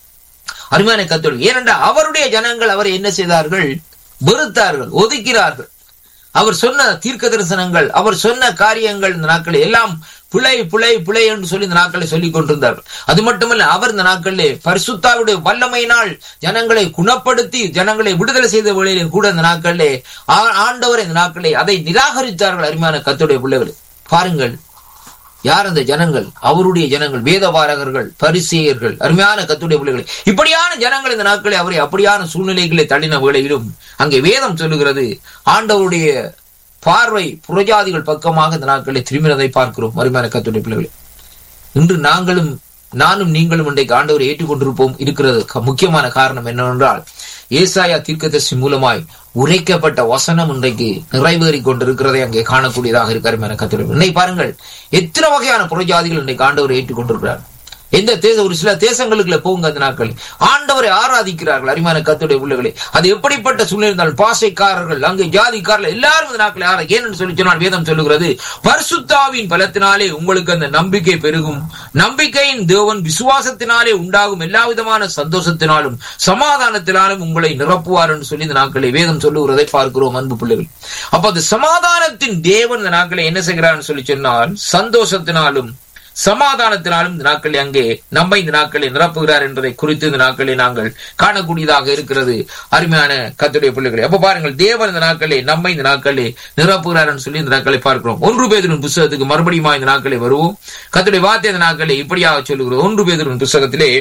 S1: அருமையான கத்தோடு ஏனென்றால் அவருடைய ஜனங்கள் அவரை என்ன செய்தார்கள் வெறுத்தார்கள் ஒதுக்கிறார்கள் அவர் சொன்ன தீர்க்க தரிசனங்கள் அவர் சொன்ன காரியங்கள் இந்த நாட்களில் எல்லாம் பிழை பிழை பிழை என்று சொல்லி இந்த நாட்களை சொல்லிக் கொண்டிருந்தார்கள் அது மட்டுமல்ல அவர் இந்த நாட்களிலே பரிசுத்தாவுடைய வல்லமையினால் ஜனங்களை குணப்படுத்தி ஜனங்களை விடுதலை செய்த வேளையிலே கூட இந்த நாட்களிலே ஆ- ஆண்டவர் இந்த நாட்களை அதை நிராகரித்தார்கள் அருமையான கத்துடைய பிள்ளைகள் பாருங்கள் யார் அந்த ஜனங்கள் அவருடைய ஜனங்கள் வேதபாரகர்கள் பரிசேயர்கள் அருமையான கத்துடைய பிள்ளைகள் இப்படியான ஜனங்கள் இந்த நாட்களை அவரை அப்படியான சூழ்நிலைகளை தள்ளின வேளையிலும் அங்கே வேதம் சொல்லுகிறது ஆண்டவருடைய பார்வை புறஜாதிகள் பக்கமாக இந்த நாட்களை திரும்பினதை பார்க்கிறோம் அருமையான கத்துடைய பிள்ளைகளை இன்று நாங்களும் நானும் நீங்களும் இன்றைக்கு ஆண்டவரை ஏற்றுக்கொண்டிருப்போம் இருக்கிறது க- முக்கியமான காரணம் என்னவென்றால் ஏசாயா தீர்க்கதரிசி மூலமாய் உரைக்கப்பட்ட வசனம் இன்றைக்கு நிறைவேறிக் கொண்டிருக்கிறதை அங்கே காணக்கூடியதாக இருக்காரு என கத்துரை இன்னை பாருங்கள் எத்தனை வகையான புறஜாதிகள் இன்றைக்கு ஆண்டவரை ஏற்றுக்கொண்டிருக்கிறார் எந்த தேச ஒரு சில தேசங்களுக்குள்ள போங்க அந்த நாட்கள் ஆண்டவரை ஆராதிக்கிறார்கள் அரிமான கத்துடைய பிள்ளைகளை அது எப்படிப்பட்ட சூழ்நிலை இருந்தாலும் பாசைக்காரர்கள் அங்கே ஜாதிக்காரர்கள் எல்லாரும் இந்த நாட்களை ஆரா ஏன்னு சொல்லி சொன்னால் வேதம் சொல்லுகிறது பரிசுத்தாவின் பலத்தினாலே உங்களுக்கு அந்த நம்பிக்கை பெருகும் நம்பிக்கையின் தேவன் விசுவாசத்தினாலே உண்டாகும் எல்லா விதமான சந்தோஷத்தினாலும் சமாதானத்தினாலும் உங்களை நிரப்புவார் என்று சொல்லி இந்த நாட்களை வேதம் சொல்லுகிறதை பார்க்கிறோம் அன்பு பிள்ளைகள் அப்ப அந்த சமாதானத்தின் தேவன் இந்த நாட்களை என்ன செய்கிறார்னு சொல்லி சொன்னால் சந்தோஷத்தினாலும் சமாதானத்தினாலும் இந்த நாட்களில் அங்கே நம்மை இந்த நாட்களில் நிரப்புகிறார் என்பதை குறித்து இந்த நாட்களில் நாங்கள் காணக்கூடியதாக இருக்கிறது அருமையான கத்துடைய பிள்ளைகளை அப்ப பாருங்கள் தேவன் இந்த நாட்களில் நம்மை இந்த நாட்களில் நிரப்புகிறார் என்று சொல்லி இந்த நாட்களை பார்க்கிறோம் ஒன்று பேதரின் புஸ்தகத்துக்கு மறுபடியும் இந்த நாட்களை வருவோம் கத்துடைய வார்த்தை இந்த நாட்களை இப்படியாக சொல்லுகிறோம் ஒன்று பேதரின் புஸ்தகத்திலே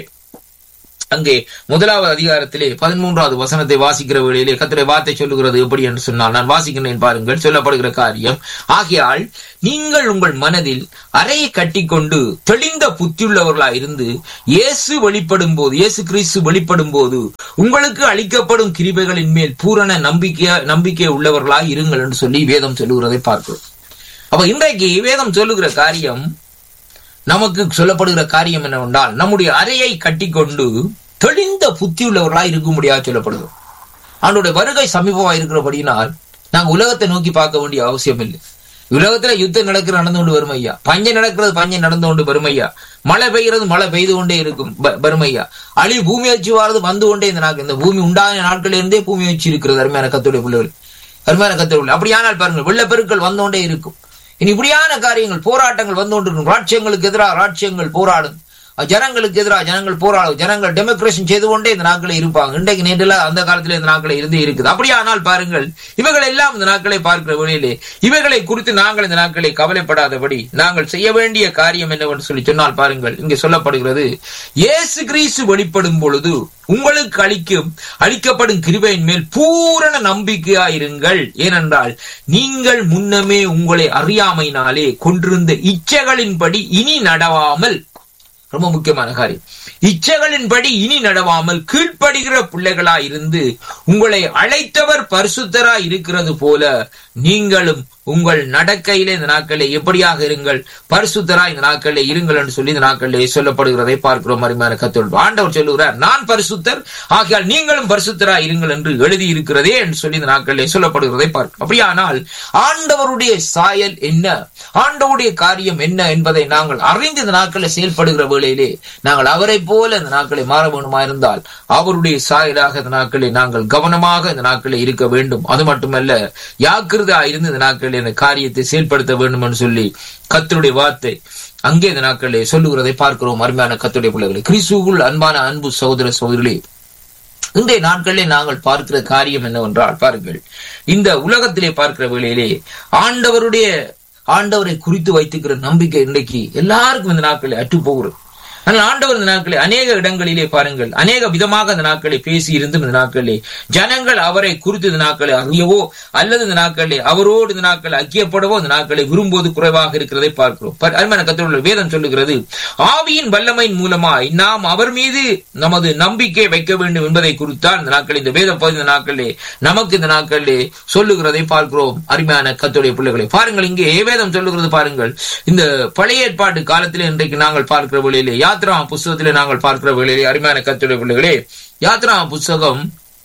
S1: அங்கே முதலாவது அதிகாரத்திலே பதிமூன்றாவது வசனத்தை வாசிக்கிற வேளையிலே கத்திரை வார்த்தை சொல்லுகிறது எப்படி என்று சொன்னால் நான் வாசிக்கிறேன் பாருங்கள் சொல்லப்படுகிற காரியம் ஆகையால் நீங்கள் உங்கள் மனதில் அறையை கட்டிக்கொண்டு தெளிந்த புத்தியுள்ளவர்களாய் இருந்து இயேசு வெளிப்படும் போது இயேசு கிறிஸ்து வெளிப்படும் போது உங்களுக்கு அளிக்கப்படும் கிருபைகளின் மேல் பூரண நம்பிக்கை நம்பிக்கை உள்ளவர்களாய் இருங்கள் என்று சொல்லி வேதம் சொல்லுகிறதை பார்க்கிறோம் அப்ப இன்றைக்கு வேதம் சொல்லுகிற காரியம் நமக்கு சொல்லப்படுகிற காரியம் என்னவென்றால் நம்முடைய அறையை கட்டிக்கொண்டு தெளிந்த புத்தியுள்ளவர்களாய் இருக்க முடியாது சொல்லப்படுது அவனுடைய வருகை சமீபமா இருக்கிறபடினால் நாங்க உலகத்தை நோக்கி பார்க்க வேண்டிய அவசியம் இல்லை உலகத்துல யுத்தம் நடக்கிற நடந்து கொண்டு வரும் ஐயா பஞ்சம் நடக்கிறது பஞ்சம் நடந்து கொண்டு வரும் ஐயா மழை பெய்கிறது மழை பெய்து கொண்டே இருக்கும் வரும் ஐயா அழி பூமி வச்சு வாரது வந்து கொண்டே இந்த நாட்கள் இந்த பூமி உண்டான நாட்களில் இருந்தே பூமி வச்சு இருக்கிறது அருமையான கத்துடைய பிள்ளைகள் அருமையான கத்துடைய அப்படியானால் பாருங்கள் வெள்ளப்பெருக்கள் வந்து கொண்டே இருக்கும் இனி இப்படியான காரியங்கள் போராட்டங்கள் வந்து கொண்டிருக்கும் ராட்சியங்களுக்கு எதிராக ராட்சியங்கள் போராடும் ஜனங்களுக்கு எதிராக ஜனங்கள் போராடும் ஜனங்கள் டெமோக்ரேஷன் செய்து கொண்டே இந்த நாட்களை இருப்பாங்க இன்றைக்கு நேற்றில் அந்த காலத்தில் இந்த நாட்களை இருந்து இருக்குது அப்படியானால் பாருங்கள் இவைகள் எல்லாம் இந்த நாட்களை பார்க்கிற வழியிலே இவைகளை குறித்து நாங்கள் இந்த நாட்களை கவலைப்படாதபடி நாங்கள் செய்ய வேண்டிய காரியம் என்னவென்று சொல்லி சொன்னால் பாருங்கள் இங்கே சொல்லப்படுகிறது இயேசு கிறிஸ்து வெளிப்படும் பொழுது உங்களுக்கு அளிக்கும் அளிக்கப்படும் கிருபையின் மேல் பூரண நம்பிக்கையாயிருங்கள் ஏனென்றால் நீங்கள் முன்னமே உங்களை அறியாமையினாலே கொண்டிருந்த இச்சைகளின்படி இனி நடவாமல் ரொம்ப முக்கியமான காரியம் இச்சைகளின்படி இனி நடவாமல் கீழ்ப்படுகிற பிள்ளைகளா இருந்து உங்களை அழைத்தவர் பரிசுத்தரா இருக்கிறது போல நீங்களும் உங்கள் நடக்கையிலே இந்த நாட்களே எப்படியாக இருங்கள் பரிசுத்தரா இந்த நாட்களே இருங்கள் என்று சொல்லி இந்த நாட்களே சொல்லப்படுகிறதை பார்க்கிறோம் அருமையான கத்தோல் ஆண்டவர் சொல்லுகிறார் நான் பரிசுத்தர் ஆகையால் நீங்களும் பரிசுத்தரா இருங்கள் என்று எழுதி இருக்கிறதே என்று சொல்லி இந்த நாட்களே சொல்லப்படுகிறதை பார்க்கிறோம் அப்படியானால் ஆண்டவருடைய சாயல் என்ன ஆண்டவருடைய காரியம் என்ன என்பதை நாங்கள் அறிந்து இந்த நாட்களில் செயல்படுகிற வேளையிலே நாங்கள் அவரை போல இந்த நாட்களை மாற வேண்டுமா இருந்தால் அவருடைய சாயலாக இந்த நாட்களை நாங்கள் கவனமாக இந்த நாட்களில் இருக்க வேண்டும் அது மட்டுமல்ல யாக்கிரதா இருந்து இந்த நாட்களில் இந்த காரியத்தை செயல்படுத்த வேண்டும் என்று சொல்லி கத்தருடைய வார்த்தை அங்கே இந்த நாட்களிலே சொல்லுகிறதை பார்க்கிறோம் அருமையான கத்துடைய பிள்ளைகளை கிறிஸ்துவுக்குள் அன்பான அன்பு சகோதர சகோதரிகளே இன்றைய நாட்களிலே நாங்கள் பார்க்கிற காரியம் என்னவென்றால் பாருங்கள் இந்த உலகத்திலே பார்க்கிற வேளையிலே ஆண்டவருடைய ஆண்டவரை குறித்து வைத்துக்கிற நம்பிக்கை இன்றைக்கு எல்லாருக்கும் இந்த நாட்களில் அற்று போகிறது ஆனால் ஆண்டவர் இந்த நாட்களில் அநேக இடங்களிலே பாருங்கள் அநேக விதமாக இந்த நாட்களை பேசி இருந்தும் இந்த நாட்களிலே ஜனங்கள் அவரை குறித்து இந்த நாட்களை அறியவோ அல்லது இந்த நாட்களிலே அவரோடு இந்த நாட்களை ஐக்கியப்படவோ இந்த நாட்களை விரும்புவது குறைவாக இருக்கிறதை பார்க்கிறோம் அருமையான கத்தோட வேதம் சொல்லுகிறது ஆவியின் வல்லமையின் மூலமாய் நாம் அவர் மீது நமது நம்பிக்கை வைக்க வேண்டும் என்பதை குறித்தான் இந்த நாட்களில் இந்த வேத பகுதி இந்த நாட்களிலே நமக்கு இந்த நாட்களிலே சொல்லுகிறதை பார்க்கிறோம் அருமையான கத்தோடைய பிள்ளைகளை பாருங்கள் இங்கே வேதம் சொல்லுகிறது பாருங்கள் இந்த பழைய ஏற்பாட்டு காலத்திலே இன்றைக்கு நாங்கள் பார்க்கிற வழியிலே யாத்ரா புஸ்தகத்திலே நாங்கள் பார்க்கிற வேளையிலே அருமையான கத்துடைய பிள்ளைகளே யாத்ரா புஸ்தகம்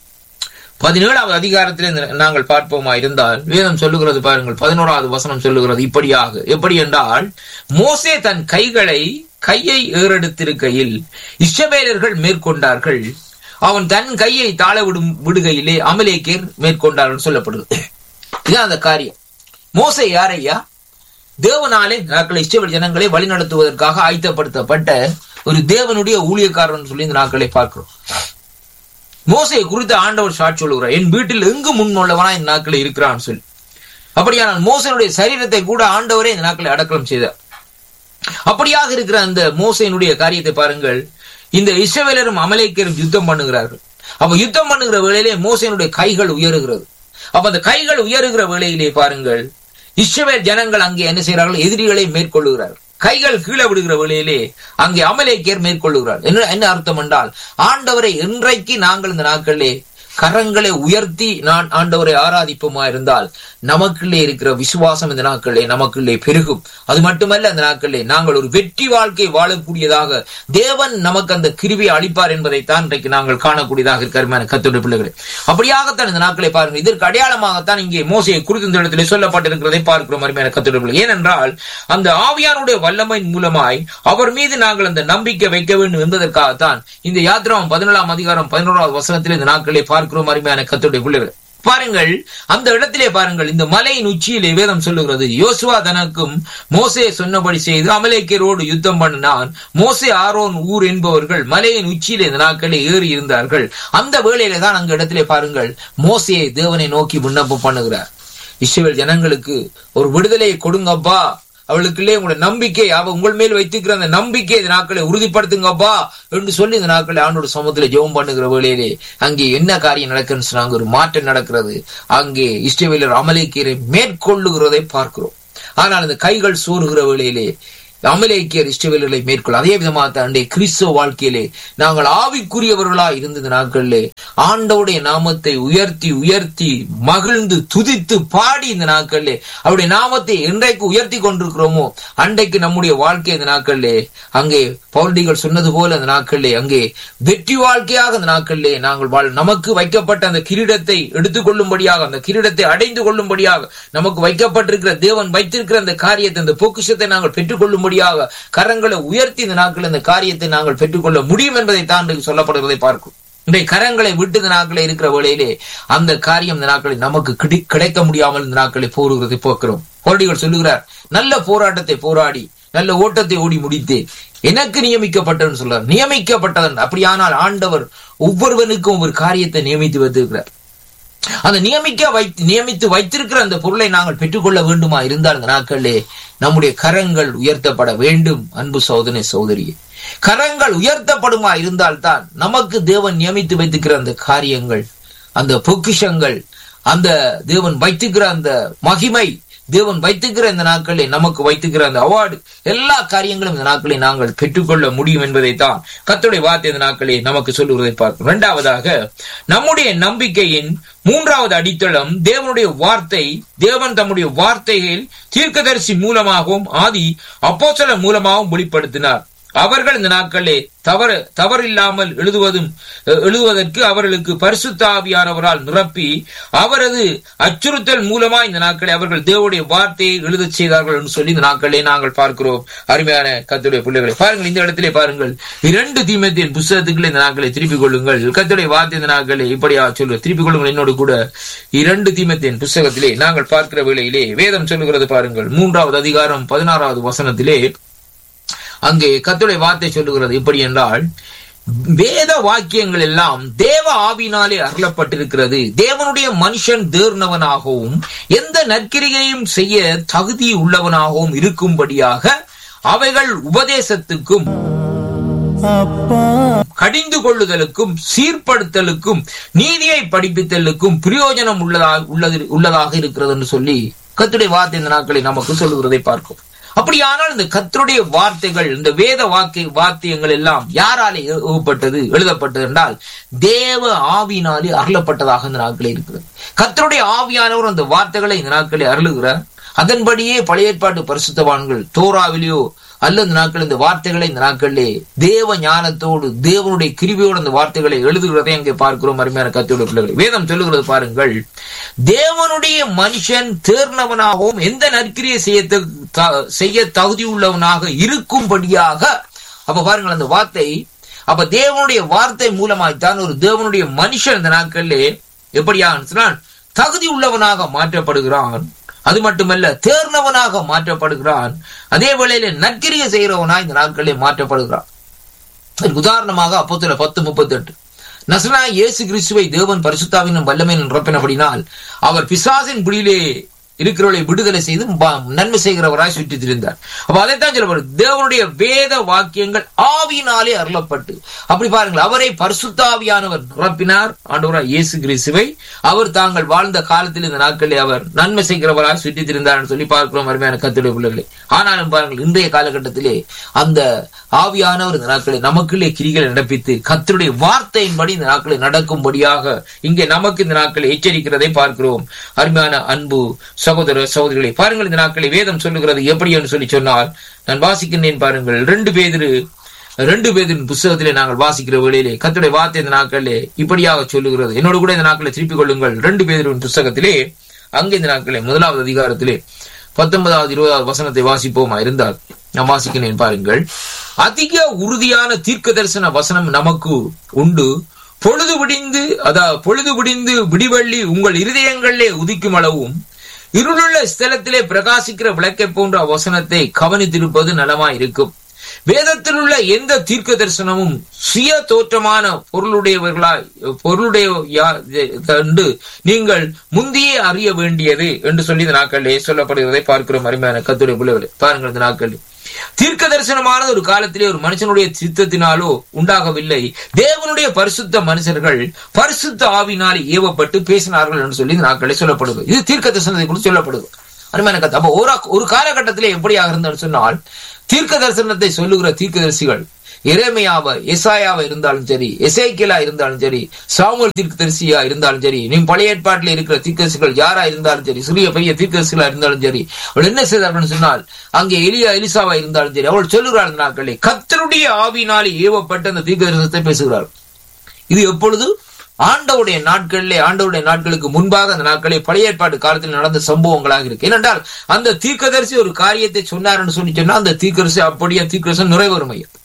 S1: பதினேழாவது அதிகாரத்திலே நாங்கள் பார்ப்போமா இருந்தால் வேதம் சொல்லுகிறது பாருங்கள் பதினோராவது வசனம் சொல்லுகிறது இப்படியாக எப்படி என்றால் மோசே தன் கைகளை கையை ஏறெடுத்திருக்கையில் இஷ்டவேலர்கள் மேற்கொண்டார்கள் அவன் தன் கையை தாழ விடும் விடுகையிலே அமலேக்கேர் மேற்கொண்டார்கள் சொல்லப்படுது இதுதான் அந்த காரியம் மோசை யாரையா தேவனாலே நாட்களை இஷ்டவெளி ஜனங்களை வழிநடத்துவதற்காக ஆயத்தப்படுத்தப்பட்ட ஒரு தேவனுடைய ஊழியக்காரன் சொல்லி இந்த நாட்களை பார்க்கிறோம் மோசையை குறித்து ஆண்டவர் சாட்சி சொல்லுகிறார் என் வீட்டில் எங்கு முன்னுள்ளவனா இந்த நாட்களை இருக்கிறான் சொல்லி அப்படியானால் மோசனுடைய சரீரத்தை கூட ஆண்டவரே இந்த நாட்களை அடக்கலம் செய்தார் அப்படியாக இருக்கிற அந்த மோசையினுடைய காரியத்தை பாருங்கள் இந்த இஸ்ரவேலரும் அமலேக்கரும் யுத்தம் பண்ணுகிறார்கள் அப்ப யுத்தம் பண்ணுகிற வேளையிலே மோசையினுடைய கைகள் உயருகிறது அப்ப அந்த கைகள் உயருகிற வேளையிலே பாருங்கள் இஸ்ரவேல் ஜனங்கள் அங்கே என்ன செய்கிறார்கள் எதிரிகளை மேற்கொள்ளுகிறார்கள் கைகள் கீழே விடுகிற வேளையிலே அங்கே அமலேக்கியர் மேற்கொள்ளுகிறார் என்ன என்ன அர்த்தம் என்றால் ஆண்டவரை இன்றைக்கு நாங்கள் இந்த நாட்களிலே கரங்களை உயர்த்தி நான் ஆண்டவரை ஆராதிப்போமா இருந்தால் நமக்குள்ளே இருக்கிற விசுவாசம் இந்த நாட்களிலே நமக்குள்ளே பெருகும் அது மட்டுமல்ல இந்த நாட்களிலே நாங்கள் ஒரு வெற்றி வாழ்க்கை வாழக்கூடியதாக தேவன் நமக்கு அந்த கிருவியை அளிப்பார் என்பதைத்தான் இன்றைக்கு நாங்கள் காணக்கூடியதாக இருக்கிற கத்தோட பிள்ளைகளை அப்படியாகத்தான் இந்த நாட்களை பாருங்கள் இதற்கு அடையாளமாகத்தான் இங்கே மோசையை குறித்து இந்த இடத்திலே சொல்லப்பட்டிருக்கிறதை பார்க்கிறோம் அருமையான கத்தோட பிள்ளை ஏனென்றால் அந்த ஆவியானுடைய வல்லமையின் மூலமாய் அவர் மீது நாங்கள் அந்த நம்பிக்கை வைக்க வேண்டும் என்பதற்காகத்தான் இந்த யாத்திராவும் பதினேழாம் அதிகாரம் பதினோராவது வசனத்தில் இந்த நாட்களை பார்க்கிறோம் அருமையான கத்தோடைய பிள்ளைகள் பாருங்கள் அந்த இடத்திலே பாருங்கள் இந்த மலையின் உச்சியிலே வேதம் சொல்லுகிறது யோசுவா தனக்கும் மோசே சொன்னபடி செய்து அமலேக்கியரோடு யுத்தம் பண்ணினான் மோசே ஆரோன் ஊர் என்பவர்கள் மலையின் உச்சியிலே இந்த நாட்களே ஏறி இருந்தார்கள் அந்த வேளையிலே தான் அங்க இடத்திலே பாருங்கள் மோசையை தேவனை நோக்கி விண்ணப்பம் பண்ணுகிறார் இஸ்ரவேல் ஜனங்களுக்கு ஒரு விடுதலையை கொடுங்கப்பா அவளுக்குள்ளே உங்களுடைய நம்பிக்கை அவ உங்கள் மேல் வைத்திருக்கிற அந்த நம்பிக்கை இந்த நாட்களை உறுதிப்படுத்துங்கப்பா என்று சொல்லி இந்த நாட்களை ஆண்டோட சமூகத்துல ஜெபம் பண்ணுகிற வேளையிலே அங்கே என்ன காரியம் நடக்குன்னு சொன்னாங்க ஒரு மாற்றம் நடக்கிறது அங்கே இஷ்டவேலர் அமலேக்கியரை மேற்கொள்ளுகிறதை பார்க்கிறோம் ஆனால் அந்த கைகள் சோறுகிற வேளையிலே அமலேக்கியர் இஷ்டவேலர்களை மேற்கொள்ள அதே விதமாக தான் கிறிஸ்தவ வாழ்க்கையிலே நாங்கள் ஆவிக்குரியவர்களா இருந்த இந்த நாட்களிலே ஆண்டவுடைய நாமத்தை உயர்த்தி உயர்த்தி மகிழ்ந்து துதித்து பாடி இந்த நாட்களிலே அவருடைய நாமத்தை என்றைக்கு உயர்த்தி கொண்டிருக்கிறோமோ அன்றைக்கு நம்முடைய வாழ்க்கை இந்த நாட்களிலே அங்கே பௌர்டிகள் சொன்னது போல அந்த நாட்களிலே அங்கே வெற்றி வாழ்க்கையாக அந்த நாட்களிலே நாங்கள் வாழ் நமக்கு வைக்கப்பட்ட அந்த கிரீடத்தை எடுத்துக்கொள்ளும்படியாக அந்த கிரீடத்தை அடைந்து கொள்ளும்படியாக நமக்கு வைக்கப்பட்டிருக்கிற தேவன் வைத்திருக்கிற அந்த காரியத்தை அந்த பொக்கிஷத்தை நாங்கள் பெற்றுக்கொள்ளும்படியாக கரங்களை உயர்த்தி இந்த நாட்கள் இந்த காரியத்தை நாங்கள் பெற்றுக்கொள்ள முடியும் என்பதை தான் இன்றைக்கு சொல்லப்படுவதை பார்க்கும் இன்றைய கரங்களை விட்டு இந்த நாட்களில் இருக்கிற வேளையிலே அந்த காரியம் இந்த நாட்களில் நமக்கு கிடை- கிடைக்க முடியாமல் இந்த நாட்களை போருகிறதை போக்குறோம் போராடிகள் சொல்லுகிறார் நல்ல போராட்டத்தை போராடி நல்ல ஓட்டத்தை ஓடி முடித்து எனக்கு நியமிக்கப்பட்டவன் சொல்றார் நியமிக்கப்பட்டவன் அப்படியானால் ஆண்டவர் ஒவ்வொருவனுக்கும் ஒரு காரியத்தை நியமித்து வைத்திருக்கிறார் அந்த நியமிக்க வைத்து நியமித்து வைத்திருக்கிற அந்த பொருளை நாங்கள் பெற்றுக்கொள்ள வேண்டுமா இருந்தால் இந்த நாட்களிலே நம்முடைய கரங்கள் உயர்த்தப்பட வேண்டும் அன்பு சோதனை சோதரியே கரங்கள் உயர்த்தப்படுமா இருந்தால்தான் நமக்கு தேவன் நியமித்து வைத்திருக்கிற அந்த காரியங்கள் அந்த பொக்கிஷங்கள் அந்த தேவன் வைத்திருக்கிற அந்த மகிமை தேவன் வைத்துக்கிற இந்த நாட்களில் நமக்கு வைத்துக்கிற அந்த அவார்டு எல்லா காரியங்களும் இந்த நாட்களில் நாங்கள் பெற்றுக்கொள்ள முடியும் என்பதைத்தான் கர்த்தருடைய வார்த்தை இந்த நாட்களில் நமக்கு சொல்லுவதை பார்க்கிறோம் இரண்டாவதாக நம்முடைய நம்பிக்கையின் மூன்றாவது அடித்தளம் தேவனுடைய வார்த்தை தேவன் தம்முடைய வார்த்தைகள் தீர்க்கதரிசி மூலமாகவும் ஆதி அப்போஸ்தலர் மூலமாகவும் வெளிப்படுத்தினார் அவர்கள் இந்த நாட்களிலே தவறு தவறில்லாமல் எழுதுவதும் அஹ், எழுதுவதற்கு அவர்களுக்கு பரிசுத்தாவியானவரால் நிரப்பி அவரது அச்சுறுத்தல் மூலமா இந்த நாட்களை அவர்கள் தேவனுடைய வார்த்தையை எழுதச் செய்தார்கள் என்று சொல்லி இந்த நாட்களிலே நாங்கள் பார்க்கிறோம் அருமையான கத்துடைய பிள்ளைகளை பாருங்கள் இந்த இடத்திலே பாருங்கள் இரண்டு தீமத்தின் புஸ்தகத்துக்குள்ளே இந்த நாட்களை திருப்பிக் கொள்ளுங்கள் கத்துடைய வார்த்தை இந்த நாட்களை இப்படியா சொல்லு திருப்பிக் கொள்ளுங்கள் என்னோடு கூட இரண்டு தீமத்தின் புஸ்தகத்திலே நாங்கள் பார்க்கிற வேளையிலே வேதம் சொல்லுகிறது பாருங்கள் மூன்றாவது அதிகாரம் பதினாறாவது வசனத்திலே அங்கே கர்த்தருடைய வார்த்தை சொல்லுகிறது எப்படி என்றால் வேத வாக்கியங்கள் எல்லாம் தேவ ஆவினாலே அருளப்பட்டிருக்கிறது தேவனுடைய மனுஷன் தேர்னவனாகவும் எந்த நற்கிரிகையும் செய்ய தகுதி உள்ளவனாகவும் இருக்கும்படியாக அவைகள் உபதேசத்துக்கும் கடிந்து கொள்ளுதலுக்கும் சீர்படுத்தலுக்கும் நீதியை படிப்பித்தலுக்கும் பிரயோஜனம் உள்ளதாக உள்ளது உள்ளதாக இருக்கிறது என்று சொல்லி கத்துடைய வார்த்தை இந்த நாட்களை நமக்கு சொல்லுகிறதை பார்க்கும் அப்படியானால் இந்த கத்தருடைய வார்த்தைகள் இந்த வேத வாக்கு வாத்தியங்கள் எல்லாம் யாராலே ஏவப்பட்டது எழுதப்பட்டது என்றால் தேவ ஆவினாலே அருளப்பட்டதாக இந்த நாட்களே இருக்கிறது கத்தருடைய ஆவியானவர் அந்த வார்த்தைகளை இந்த நாட்களே அருளுகிறார் அதன்படியே பழைய ஏற்பாட்டு பரிசுத்தவான்கள் தோராவிலேயோ அல்லது இந்த நாட்கள் இந்த வார்த்தைகளை இந்த நாட்களிலே தேவ ஞானத்தோடு தேவனுடைய கிருபியோடு அந்த வார்த்தைகளை எழுதுகிறதை அங்கே பார்க்கிறோம் அருமையான கத்தோட பிள்ளைகளை வேதம் சொல்லுகிறது பாருங்கள் தேவனுடைய மனுஷன் தேர்னவனாகவும் எந்த நற்கிரியை செய்ய த- த- செய்ய தகுதி உள்ளவனாக இருக்கும்படியாக அப்ப பாருங்கள் அந்த வார்த்தை அப்ப தேவனுடைய வார்த்தை மூலமாய்த்தான் ஒரு தேவனுடைய மனுஷன் இந்த நாட்களிலே எப்படியாக சொன்னால் தகுதி உள்ளவனாக மாற்றப்படுகிறான் அது மட்டுமல்ல தேர்ந்தவனாக மாற்றப்படுகிறான் அதே வேளையில நற்கிரிய செய்கிறவனா இந்த நாட்களிலே மாற்றப்படுகிறான் இதற்கு உதாரணமாக அப்போத்துல பத்து முப்பத்தி எட்டு நசனா இயேசு கிறிஸ்துவை தேவன் பரிசுத்தாவின் வல்லமை நிரப்பினபடினால் அவர் பிசாசின் பிடியிலே இருக்கிறவர்களை விடுதலை செய்து ப- நன்மை செய்கிறவராய் சுற்றி திரிந்தார் அப்ப அதைத்தான் சொல்லப்படுது தேவனுடைய வேத வாக்கியங்கள் ஆவியினாலே அருளப்பட்டு அப்படி பாருங்கள் அவரை பரிசுத்தாவியானவர் நிரப்பினார் ஆண்டவராய் இயேசு கிறிஸ்துவை அவர் தாங்கள் வாழ்ந்த காலத்தில் இந்த நாட்களில் அவர் நன்மை செய்கிறவராய் சுற்றி திரிந்தார் சொல்லி பார்க்கிறோம் அருமையான கத்துடைய பிள்ளைகளை ஆனாலும் பாருங்கள் இன்றைய காலகட்டத்திலே அந்த ஆவியானவர் இந்த நாட்களை நமக்குள்ளே கிரிகளை நடப்பித்து கத்தருடைய வார்த்தையின்படி இந்த நாட்களை நடக்கும்படியாக இங்கே நமக்கு இந்த நாட்களை எச்சரிக்கிறதை பார்க்கிறோம் அருமையான அன்பு சகோதர சகோதரிகளை பாருங்கள் இந்த நாட்களை வேதம் சொல்லுகிறது எப்படி என்று சொல்லி சொன்னால் நான் வாசிக்கின்றேன் பாருங்கள் ரெண்டு பேதிரு ரெண்டு பேரின் புஸ்தகத்திலே நாங்கள் வாசிக்கிற வேளையிலே கத்துடைய வார்த்தை இந்த நாட்களிலே இப்படியாக சொல்லுகிறது என்னோடு கூட இந்த நாட்களை திருப்பிக் கொள்ளுங்கள் ரெண்டு பேரின் புஸ்தகத்திலே அங்கே இந்த நாட்களே முதலாவது அதிகாரத்திலே பத்தொன்பதாவது இருபதாவது வசனத்தை வாசிப்போமா இருந்தால் நான் வாசிக்கிறேன் பாருங்கள் அதிக உறுதியான தீர்க்க தரிசன வசனம் நமக்கு உண்டு பொழுது விடிந்து அதாவது பொழுது விடிந்து விடிவள்ளி உங்கள் இருதயங்களிலே உதிக்கும் அளவும் இருளுள்ள ஸ்தலத்திலே பிரகாசிக்கிற விளக்கை போன்ற வசனத்தை கவனித்திருப்பது நலமா இருக்கும் வேதத்தில் உள்ள எந்த தீர்க்க தரிசனமும் சுய தோற்றமான பொருளுடையவர்களாய் பொருளுடைய கண்டு நீங்கள் முந்தியே அறிய வேண்டியது என்று சொல்லி இந்த நாட்களிலே சொல்லப்படுகிறதை பார்க்கிறோம் அருமையான கத்துடைய பிள்ளைகளை பாருங்கள் இந்த நாட்களில் தீர்க்க தரிசனமானது ஒரு காலத்திலே ஒரு மனுஷனுடைய சித்தத்தினாலோ உண்டாகவில்லை தேவனுடைய பரிசுத்த மனுஷர்கள் பரிசுத்த ஆவினால் ஏவப்பட்டு பேசினார்கள் என்று சொல்லி இந்த நாட்களில் சொல்லப்படுது இது தீர்க்க தரிசனத்தை குறித்து சொல்லப்படுது அருமையான கதை அப்ப ஒரு ஒரு காலகட்டத்திலே எப்படியாக இருந்தது சொன்னால் தீர்க்க தரிசனத்தை சொல்லுகிற தீர்க்கதரிசிகள் இறைமையாவ எசாயாவ இருந்தாலும் சரி எசைக்கிலா இருந்தாலும் சரி சாமுவல் தீர்க்கதரிசியா இருந்தாலும் சரி நீ பழைய ஏற்பாட்டில் இருக்கிற தீர்க்கதரிசிகள் யாரா இருந்தாலும் சரி சிறிய பெரிய தீர்க்கதரிசிகளா இருந்தாலும் சரி அவள் என்ன செய்தார்கள் சொன்னால் அங்கே எலியா எலிசாவா இருந்தாலும் சரி அவள் சொல்லுகிறாள் நாட்களே கத்தருடைய ஆவினாலே ஏவப்பட்ட அந்த தீர்க்க தரிசனத்தை பேசுகிறாள் இது எப்பொழுது ஆண்டவுடைய நாட்களிலே ஆண்டவுடைய நாட்களுக்கு முன்பாக அந்த நாட்களே பழைய ஏற்பாடு காலத்தில் நடந்த சம்பவங்களாக இருக்கு ஏனென்றால் அந்த தீர்க்கதரிசி ஒரு காரியத்தை சொன்னார்னு சொல்லி சொன்னா அந்த தீர்க்கரசி அப்படியே தீர்க்கரசன் நிறைவேறும் ஐயா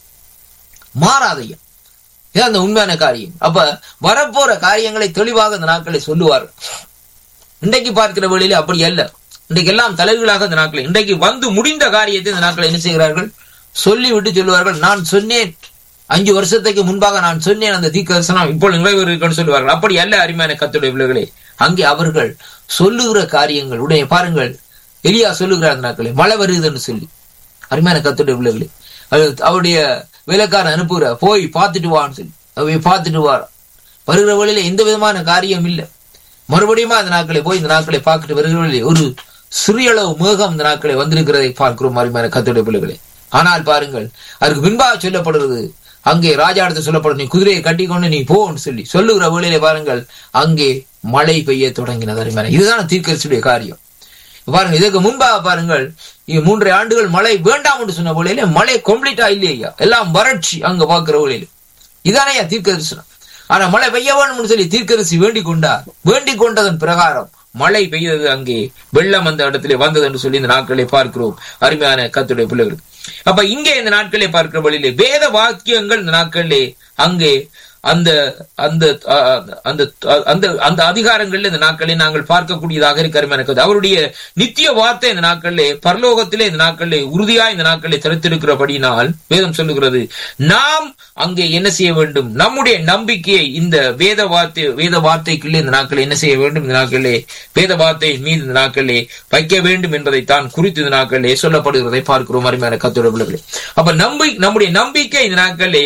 S1: மாறாதையா இது அந்த உண்மையான காரியம் அப்ப வரப்போற காரியங்களை தெளிவாக அந்த நாட்களை சொல்லுவார் இன்றைக்கு பார்க்கிற வேளையில அப்படி அல்ல இன்றைக்கு எல்லாம் தலைகளாக இந்த நாட்களை இன்றைக்கு வந்து முடிந்த காரியத்தை இந்த நாட்களை என்ன செய்கிறார்கள் சொல்லி விட்டு சொல்லுவார்கள் நான் சொன்னேன் அஞ்சு வருஷத்துக்கு முன்பாக நான் சொன்னேன் அந்த தீர்க்கதரிசனம் இப்போ நிறைவேறிருக்குன்னு சொல்லுவார்கள் அப்படி அல்ல அருமையான கத்துடைய பிள்ளைகளே அங்கே அவர்கள் சொல்லுகிற காரியங்கள் உடைய பாருங்கள் எலியா சொல்லுகிறார் அந்த நாட்களை மழை வருதுன்னு சொல்லி அருமையான கத்துடைய பிள்ளைகளே அவருடைய வேலைக்காரன் அனுப்புகிற போய் பார்த்துட்டு வான்னு சொல்லி அவை பார்த்துட்டு வார வருகிற வழியில எந்த விதமான காரியம் இல்லை மறுபடியும் அந்த நாட்களை போய் இந்த நாட்களை பார்த்துட்டு வருகிற வழியிலே ஒரு சிறிய அளவு மேகம் இந்த நாட்களை வந்திருக்கிறதை பார்க்கிறோம் அருமையான கத்துடைய பிள்ளைகளே ஆனால் பாருங்கள் அதுக்கு பின்பாக சொல்லப்படுறது அங்கே ராஜா இடத்து சொல்லப்படும் நீ குதிரையை கட்டிக்கொண்டு நீ போன்னு சொல்லி சொல்லுகிற வேளையில பாருங்கள் அங்கே மழை பெய்ய தொடங்கினது அருமையான இதுதான் தீர்க்கரசுடைய காரியம் பாருங்க இதுக்கு முன்பாக பாருங்கள் மூன்றரை ஆண்டுகள் மழை வேண்டாம் என்று சொன்ன வேளையில மழை கம்ப்ளீட்டா இல்லையா எல்லாம் வறட்சி அங்க பாக்குற வேளையில இதானையா தீர்க்க தரிசனம் ஆனா மழை பெய்ய வேணும்னு சொல்லி தீர்க்கரசி வேண்டிக் கொண்டார் வேண்டிக் கொண்டதன் பிரகாரம் மழை பெய்தது அங்கே வெள்ளம் அந்த இடத்திலே வந்தது என்று சொல்லி இந்த நாட்களை பார்க்கிறோம் அருமையான கத்துடைய பிள்ளைகள் அப்ப இங்கே இந்த நாட்களை பார்க்கிற வழியிலே வேத வாக்கியங்கள் இந்த நாட்களிலே அங்கே அந்த அந்த அந்த அந்த அந்த அதிகாரங்கள்ல இந்த நாட்களை நாங்கள் பார்க்கக்கூடியதாக இருக்கிற எனக்கு அவருடைய நித்திய வார்த்தை இந்த நாட்களிலே பரலோகத்திலே இந்த நாட்களிலே உறுதியா இந்த நாட்களை திறத்திருக்கிறபடினால் வேதம் சொல்லுகிறது நாம் அங்கே என்ன செய்ய வேண்டும் நம்முடைய நம்பிக்கையை இந்த வேத வார்த்தை வேத வார்த்தைக்குள்ளே இந்த நாட்களை என்ன செய்ய வேண்டும் இந்த நாட்களிலே வேத வார்த்தை மீது இந்த நாட்களிலே வைக்க வேண்டும் என்பதைத்தான் குறித்து இந்த நாட்களிலே சொல்லப்படுகிறதை பார்க்கிறோம் அருமையான கத்தோட பிள்ளைகளே அப்ப நம்பி நம்முடைய நம்பிக்கை இந்த நாட்களிலே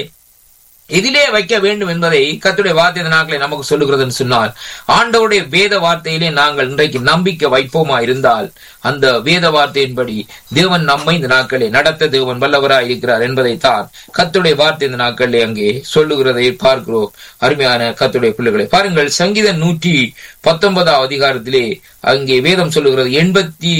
S1: எதிலே வைக்க வேண்டும் என்பதை கத்துடைய வார்த்தை நாட்களை நமக்கு சொல்லுகிறதுன்னு சொன்னால் ஆண்டவுடைய வேத வார்த்தையிலே நாங்கள் இன்றைக்கு நம்பிக்கை வைப்போமா இருந்தால் அந்த வேத வார்த்தையின்படி தேவன் நம்மை இந்த நாட்களே நடத்த தேவன் வல்லவராய் இருக்கிறார் என்பதைத்தான் கத்துடைய வார்த்தை இந்த நாட்களிலே அங்கே சொல்லுகிறதை பார்க்கிறோம் அருமையான கத்துடைய பிள்ளைகளை பாருங்கள் சங்கீதம் நூற்றி பத்தொன்பதாம் அதிகாரத்திலே அங்கே வேதம் சொல்லுகிறது எண்பத்தி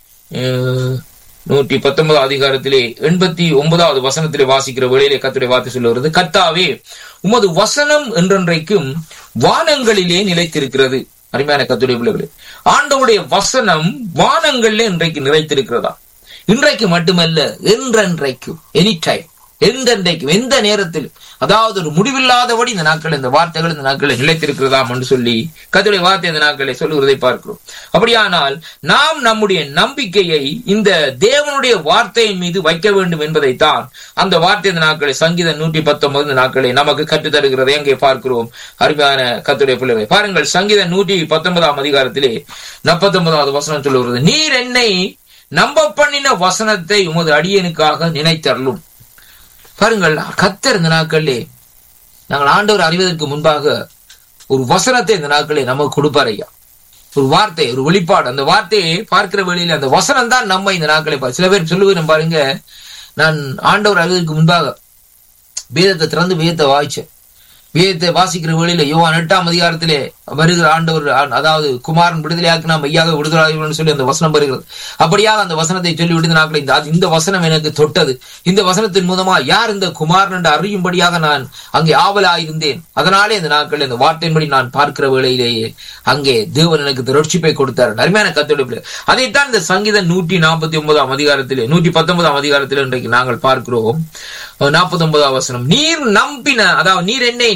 S1: நூற்றி பத்தொன்பதாம் அதிகாரத்திலே எண்பத்தி ஒன்பதாவது வசனத்திலே வாசிக்கிற வேளையிலே கத்துடைய வார்த்தை சொல்லுகிறது கர்த்தாவே உமது வசனம் என்றென்றைக்கும் வானங்களிலே நிலைத்திருக்கிறது அருமையான கத்துடைய பிள்ளைகளே ஆண்டவுடைய வசனம் வானங்களிலே இன்றைக்கு நிலைத்திருக்கிறதா இன்றைக்கு மட்டுமல்ல என்றென்றைக்கும் எனி டைம் எந்தென்றைக்கும் எந்த நேரத்திலும் அதாவது ஒரு முடிவில்லாதபடி இந்த நாட்கள் இந்த வார்த்தைகள் இந்த நாட்களில் நிலைத்திருக்கிறதாம் என்று சொல்லி கத்துடைய வார்த்தை இந்த நாட்களை சொல்லுவதை பார்க்கிறோம் அப்படியானால் நாம் நம்முடைய நம்பிக்கையை இந்த தேவனுடைய வார்த்தையின் மீது வைக்க வேண்டும் என்பதைத்தான் அந்த வார்த்தை இந்த நாட்களை சங்கீதம் நூற்றி பத்தொன்பது நாட்களை நமக்கு கற்றுத் தருகிறதை அங்கே பார்க்கிறோம் அருமையான கத்துடைய பிள்ளைகளை பாருங்கள் சங்கீதம் நூற்றி பத்தொன்பதாம் அதிகாரத்திலே நாற்பத்தொன்பதாவது வசனம் சொல்லுகிறது நீர் என்னை நம்ப பண்ணின வசனத்தை உமது அடியனுக்காக நினைத்தரலும் பாருங்கள் கத்தர் இந்த நாட்களிலே நாங்கள் ஆண்டவர் அறிவதற்கு முன்பாக ஒரு வசனத்தை இந்த நாட்களே நமக்கு கொடுப்பார் ஐயா ஒரு வார்த்தை ஒரு வெளிப்பாடு அந்த வார்த்தையை பார்க்கிற வழியில அந்த வசனம் தான் நம்ம இந்த நாட்களை சில பேர் சொல்லுவேன் பாருங்க நான் ஆண்டவர் அறிவதற்கு முன்பாக வேதத்தை திறந்து வேதத்தை வாய்ச்சேன் வேதத்தை வாசிக்கிற வேளையில யோவான் எட்டாம் அதிகாரத்திலே வருகிற ஆண்டவர் அதாவது குமாரன் விடுதலையாக்கு நாம் ஐயாக விடுதலை சொல்லி அந்த வசனம் வருகிறது அப்படியாக அந்த வசனத்தை சொல்லி விடுந்த நாட்கள் இந்த இந்த வசனம் எனக்கு தொட்டது இந்த வசனத்தின் மூலமா யார் இந்த குமாரன் என்று அறியும்படியாக நான் அங்கே ஆவலாயிருந்தேன் அதனாலே இந்த நாட்கள் இந்த வார்த்தையின்படி நான் பார்க்கிற வேளையிலேயே அங்கே தேவன் எனக்கு ரட்சிப்பை கொடுத்தார் அருமையான கத்தோடு அதைத்தான் இந்த சங்கீதம் நூற்றி நாற்பத்தி ஒன்பதாம் அதிகாரத்திலே நூற்றி பத்தொன்பதாம் அதிகாரத்திலே இன்றைக்கு நாங்கள் பார்க்கிறோம் நாற்பத்தி ஒன்பதாம் வசனம் நீர் நம்பின அதாவது நீர் என்னை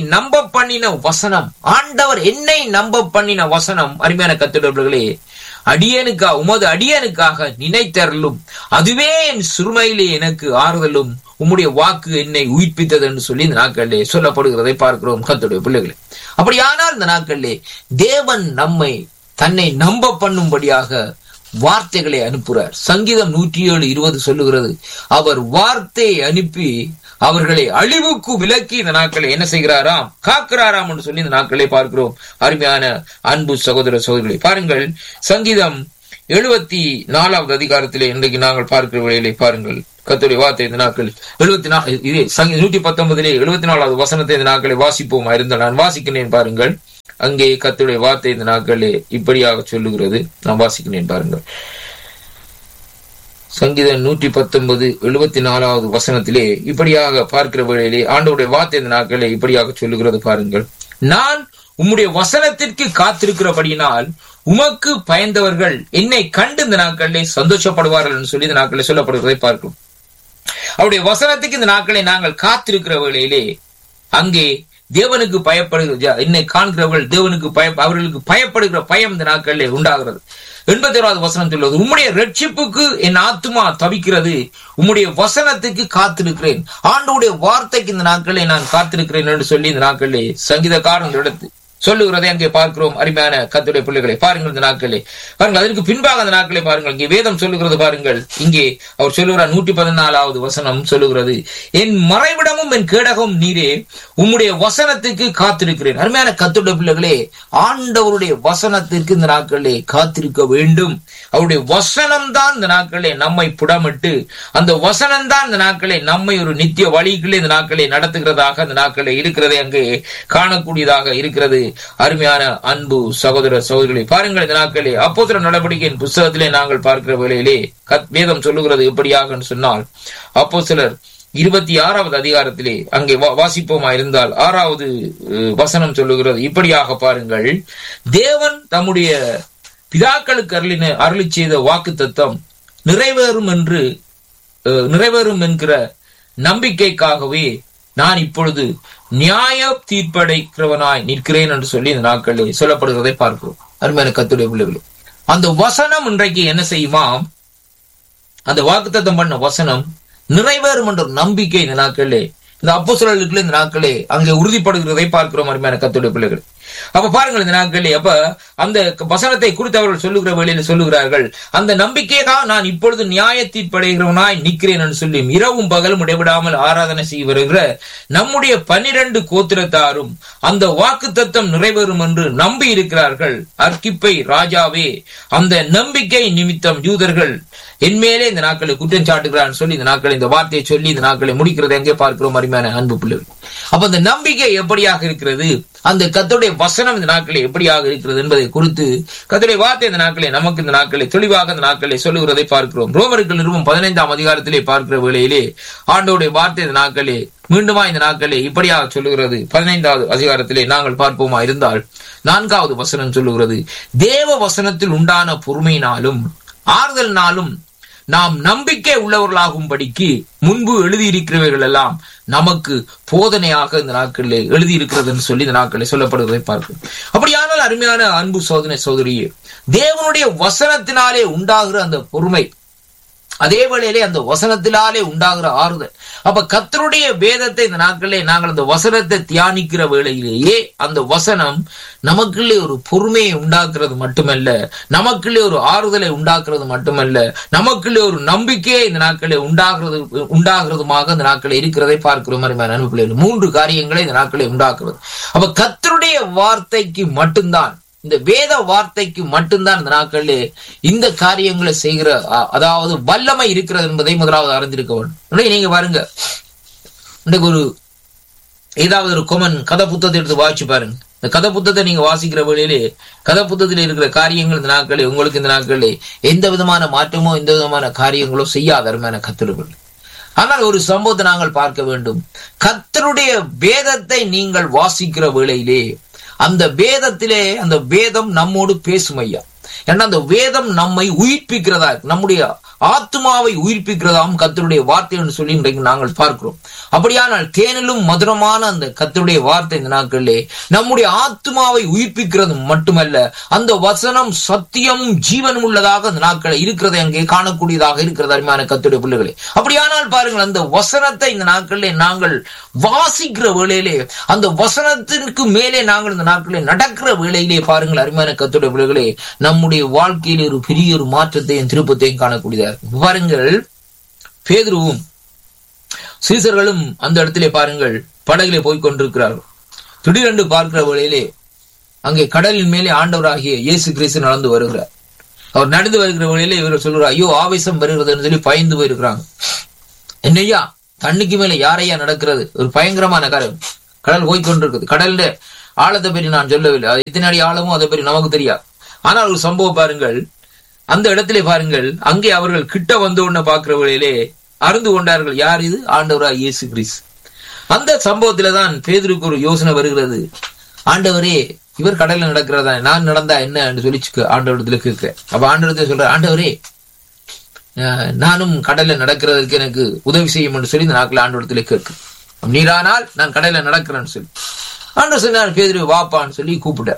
S1: நம்ப பண்ணின வசனம் ஆண்டவர் என்னை நம்ப பண்ணின வசனம் அருமையான கத்துடர்களே அடியனுக்கா உமது அடியனுக்காக நினைத்தரலும் அதுவே என் சுருமையிலே எனக்கு ஆறுதலும் உம்முடைய வாக்கு என்னை உயிர்ப்பித்தது என்று சொல்லி இந்த நாட்களிலே சொல்லப்படுகிறதை பார்க்கிறோம் கத்துடைய பிள்ளைகளே அப்படியானால் இந்த நாட்களிலே தேவன் நம்மை தன்னை நம்ப பண்ணும்படியாக வார்த்தைகளை அனுப்புறார் சங்கீதம் நூற்றி ஏழு இருபது சொல்லுகிறது அவர் வார்த்தையை அனுப்பி அவர்களை அழிவுக்கு விலக்கி இந்த நாட்களை என்ன செய்கிறாராம் காக்கிறாராம் என்று சொல்லி இந்த நாட்களை பார்க்கிறோம் அருமையான அன்பு சகோதர சகோதரிகளை பாருங்கள் சங்கீதம் எழுபத்தி நாலாவது அதிகாரத்திலே இன்றைக்கு நாங்கள் பார்க்கிற வேளையிலே பாருங்கள் கத்துடைய வார்த்தை இந்த நாட்கள் எழுபத்தி நாலு இது சங்கி நூற்றி பத்தொன்பதிலே எழுபத்தி நாலாவது வசனத்தை இந்த நாட்களை வாசிப்போமா இருந்தால் நான் வாசிக்கிறேன் பாருங்கள் அங்கே கத்துடைய வார்த்தை இந்த நாட்களே இப்படியாக சொல்லுகிறது நான் வாசிக்கிறேன் பாருங்கள் சங்கீதம் நூற்றி பத்தொன்பது எழுபத்தி நாலாவது வசனத்திலே இப்படியாக பார்க்கிற வேளையிலே ஆண்டோடைய வார்த்தை இந்த நாட்களே இப்படியாக சொல்லுகிறது பாருங்கள் நான் உம்முடைய வசனத்திற்கு காத்திருக்கிறபடியினால் உமக்கு பயந்தவர்கள் என்னை கண்டு இந்த நாட்களிலே சந்தோஷப்படுவார்கள் என்று சொல்லி இந்த நாட்களில் சொல்லப்படுவதை பார்க்கிறோம் அவருடைய வசனத்துக்கு இந்த நாட்களை நாங்கள் காத்திருக்கிற வேளையிலே அங்கே தேவனுக்கு பயப்படுகிற என்னை காண்கிறவர்கள் தேவனுக்கு பய அவர்களுக்கு பயப்படுகிற பயம் இந்த நாட்களிலே உண்டாகிறது எண்பத்தி ஏழாவது வசனம் சொல்வது உம்முடைய ரட்சிப்புக்கு என் ஆத்மா தவிக்கிறது உம்முடைய வசனத்துக்கு காத்திருக்கிறேன் ஆண்டோடைய வார்த்தைக்கு இந்த நாட்களை நான் காத்திருக்கிறேன் என்று சொல்லி இந்த நாட்களிலே சங்கீதக்காரன் எடுத்து சொல்லுகிறதை அங்கே பார்க்கிறோம் அருமையான கத்துடைய பிள்ளைகளை பாருங்கள் இந்த நாட்களே பாருங்கள் அதற்கு பின்பாக அந்த நாட்களை பாருங்கள் இங்கே வேதம் சொல்லுகிறது பாருங்கள் இங்கே அவர் சொல்லுகிறார் நூற்றி பதினாலாவது வசனம் சொல்லுகிறது என் மறைவிடமும் என் கேடகம் நீரே உம்முடைய வசனத்துக்கு காத்திருக்கிறேன் அருமையான கத்துடைய பிள்ளைகளே ஆண்டவருடைய வசனத்திற்கு இந்த நாட்களே காத்திருக்க வேண்டும் அவருடைய வசனம் தான் இந்த நாட்களே நம்மை புடமிட்டு அந்த வசனம் தான் இந்த நாட்களே நம்மை ஒரு நித்திய வழிகளே இந்த நாட்களை நடத்துகிறதாக இந்த நாட்களே இருக்கிறதை அங்கே காணக்கூடியதாக இருக்கிறது அருமையான அன்பு சகோதர சகோதரிகளை பாருங்கள் இந்த நாட்களே அப்போதர நடவடிக்கையின் புஸ்தகத்திலே நாங்கள் பார்க்கிற வேளையிலே வேதம் சொல்லுகிறது எப்படியாக சொன்னால் அப்போ சிலர் இருபத்தி ஆறாவது அதிகாரத்திலே அங்கே வாசிப்போமா இருந்தால் ஆறாவது வசனம் சொல்லுகிறது இப்படியாக பாருங்கள் தேவன் தம்முடைய பிதாக்களுக்கு அருளின அருளி செய்த வாக்கு தத்துவம் நிறைவேறும் என்று நிறைவேறும் என்கிற நம்பிக்கைக்காகவே நான் இப்பொழுது நியாய தீர்ப்படைக்கிறவனாய் நிற்கிறேன் என்று சொல்லி இந்த நாட்களில் சொல்லப்படுகிறதை பார்க்கிறோம் அருமையான கத்துடைய பிள்ளைகளே அந்த வசனம் இன்றைக்கு என்ன செய்யுமா அந்த வாக்குத்தத்தம் பண்ண வசனம் நிறைவேறும் என்ற நம்பிக்கை இந்த நாட்களே இந்த அப்போ இந்த நாட்களே அங்கே உறுதிப்படுகிறதை பார்க்கிறோம் அருமையான கத்துடைய பிள்ளைகள் அப்ப பாருங்கள் இந்த நாட்களே அப்ப அந்த வசனத்தை குறித்து அவர்கள் சொல்லுகிற வேளையில் சொல்லுகிறார்கள் அந்த நம்பிக்கையாக நான் இப்பொழுது நியாயத்தீர்ப்படைகிறவனாய் நிற்கிறேன் என்று சொல்லி இரவும் பகலும் இடைவிடாமல் ஆராதனை செய்ய வருகிற நம்முடைய பனிரெண்டு கோத்திரத்தாரும் அந்த வாக்கு தத்தம் நிறைவேறும் என்று நம்பி இருக்கிறார்கள் அர்க்கிப்பை ராஜாவே அந்த நம்பிக்கை நிமித்தம் யூதர்கள் என் மேலே இந்த நாட்களை குற்றம் சாட்டுகிறான் சொல்லி இந்த நாட்களை இந்த வார்த்தையை சொல்லி இந்த நாட்களை முடிக்கிறது எங்கே பார்க்கிறோம் அருமையான அன்பு பிள்ளைகள் அப்ப அந்த நம்பிக்கை எப்படியாக இருக்கிறது அந்த கத்துடைய வசனம் இந்த நாட்களை எப்படியாக இருக்கிறது என்பதை குறித்து கத்துடைய வார்த்தை இந்த நாட்களை நமக்கு இந்த நாட்களை தெளிவாக இந்த நாட்களை சொல்லுகிறதை பார்க்கிறோம் ரோமர்கள் நிறுவனம் பதினைந்தாம் அதிகாரத்திலே பார்க்கிற வேளையிலே ஆண்டோடைய வார்த்தை இந்த நாட்களே மீண்டுமா இந்த நாட்களே இப்படியாக சொல்லுகிறது பதினைந்தாவது அதிகாரத்திலே நாங்கள் பார்ப்போமா இருந்தால் நான்காவது வசனம் சொல்லுகிறது தேவ வசனத்தில் உண்டான பொறுமையினாலும் ஆறுதல்னாலும் நாம் நம்பிக்கை உள்ளவர்களாகும்படிக்கு முன்பு எழுதியிருக்கிறவர்கள் எல்லாம் நமக்கு போதனையாக இந்த நாட்களில் எழுதியிருக்கிறது என்று சொல்லி இந்த நாட்களில் சொல்லப்படுவதை பார்க்கிறோம் அப்படியானால் அருமையான அன்பு சோதனை சோதரியே தேவனுடைய வசனத்தினாலே உண்டாகிற அந்த பொறுமை அதே வேளையிலே அந்த வசனத்தினாலே உண்டாகிற ஆறுதல் அப்ப கத்தருடைய வேதத்தை இந்த நாட்களிலே நாங்கள் அந்த வசனத்தை தியானிக்கிற வேளையிலேயே அந்த வசனம் நமக்குள்ளே ஒரு பொறுமையை உண்டாக்குறது மட்டுமல்ல நமக்குள்ளே ஒரு ஆறுதலை உண்டாக்குறது மட்டுமல்ல நமக்குள்ளே ஒரு நம்பிக்கையை இந்த நாட்களே உண்டாகிறது உண்டாகிறதுமாக இந்த நாட்களில் இருக்கிறதை பார்க்கிறோம் மாதிரி அனுப்பிள்ளை மூன்று காரியங்களை இந்த நாட்களை உண்டாக்குறது அப்ப கத்தருடைய வார்த்தைக்கு மட்டும்தான் இந்த வேத வார்த்தைக்கு மட்டும்தான் இந்த நாட்களிலே இந்த காரியங்களை செய்கிற அதாவது வல்லமை இருக்கிறது என்பதை முதலாவது அறிந்திருக்க வேண்டும் நீங்க பாருங்க இன்றைக்கு ஒரு ஏதாவது ஒரு கொமன் கதை புத்தகத்தை எடுத்து வாசிச்சு பாருங்க இந்த கதை புத்தகத்தை நீங்க வாசிக்கிற வேளையிலே கதை புத்தகத்தில் இருக்கிற காரியங்கள் இந்த நாட்களே உங்களுக்கு இந்த நாட்களே எந்த விதமான மாற்றமோ எந்த விதமான காரியங்களோ செய்யாத அருமையான கத்திரர்கள் ஆனால் ஒரு சம்பவத்தை நாங்கள் பார்க்க வேண்டும் கத்தருடைய வேதத்தை நீங்கள் வாசிக்கிற வேளையிலே அந்த வேதத்திலே அந்த வேதம் நம்மோடு பேசும் ஐயா ஏன்னா அந்த வேதம் நம்மை உயிர்ப்பிக்கிறதா இருக்கு. நம்முடைய ஆத்மாவை உயிர்ப்பிக்கிறதாம் கத்தருடைய வார்த்தை என்று சொல்லி இன்றைக்கு நாங்கள் பார்க்கிறோம் அப்படியானால் தேனிலும் மதுரமான அந்த கத்தருடைய வார்த்தை இந்த நாட்களிலே நம்முடைய ஆத்மாவை உயிர்ப்பிக்கிறது மட்டுமல்ல அந்த வசனம் சத்தியம் ஜீவனும் உள்ளதாக அந்த நாட்களை இருக்கிறதை அங்கே காணக்கூடியதாக இருக்கிறது அருமையான கத்துடைய பிள்ளைகளே அப்படியானால் பாருங்கள் அந்த வசனத்தை இந்த நாட்களிலே நாங்கள் வாசிக்கிற வேளையிலே அந்த வசனத்திற்கு மேலே நாங்கள் இந்த நாட்களிலே நடக்கிற வேளையிலே பாருங்கள் அருமையான கத்துடைய பிள்ளைகளே நம்முடைய வாழ்க்கையில் ஒரு பெரிய ஒரு மாற்றத்தையும் திருப்பத்தையும் காணக்கூடியதா இருக்கு பாருங்கள் பேதுருவும் சீசர்களும் அந்த இடத்திலே பாருங்கள் படகிலே போய் கொண்டிருக்கிறார்கள் திடீரென்று பார்க்கிற வேளையிலே அங்கே கடலின் மேலே ஆண்டவராகிய இயேசு கிறிஸ்து நடந்து வருகிறார் அவர் நடந்து வருகிற வேளையிலே இவர் சொல்கிறார் ஐயோ ஆவேசம் வருகிறதுன்னு சொல்லி பயந்து போயிருக்கிறாங்க என்னையா தண்ணிக்கு மேல யாரையா நடக்கிறது ஒரு பயங்கரமான காரியம் கடல் போய் கொண்டிருக்குது கடல்ல ஆழத்தை பற்றி நான் சொல்லவில்லை அது எத்தனை அடி ஆழமோ அதை பற்றி நமக்கு தெரியாது ஆனால் ஒரு சம்பவம் பாருங்கள் அந்த இடத்திலே பாருங்கள் அங்கே அவர்கள் கிட்ட வந்த உடனே பார்க்கிற வேளையிலே அருந்து கொண்டார்கள் யார் இது ஆண்டவரா இயேசு கிறிஸ் அந்த சம்பவத்துல தான் பேதருக்கு ஒரு யோசனை வருகிறது ஆண்டவரே இவர் கடல்ல நடக்கிறதா நான் நடந்தா என்ன என்று சொல்லி ஆண்டவரத்துல கேட்கிறேன் அப்ப ஆண்டவரத்தை சொல்ற ஆண்டவரே அஹ், நானும் கடல்ல நடக்கிறதுக்கு எனக்கு உதவி செய்யும் என்று சொல்லி இந்த நாட்கள் ஆண்டவரத்துல கேட்கு நீரானால் நான் கடல்ல நடக்கிறேன்னு சொல்லி ஆண்டவர் சொன்னார் பேதுரு வாப்பான்னு சொல்லி கூப்பிட்டார்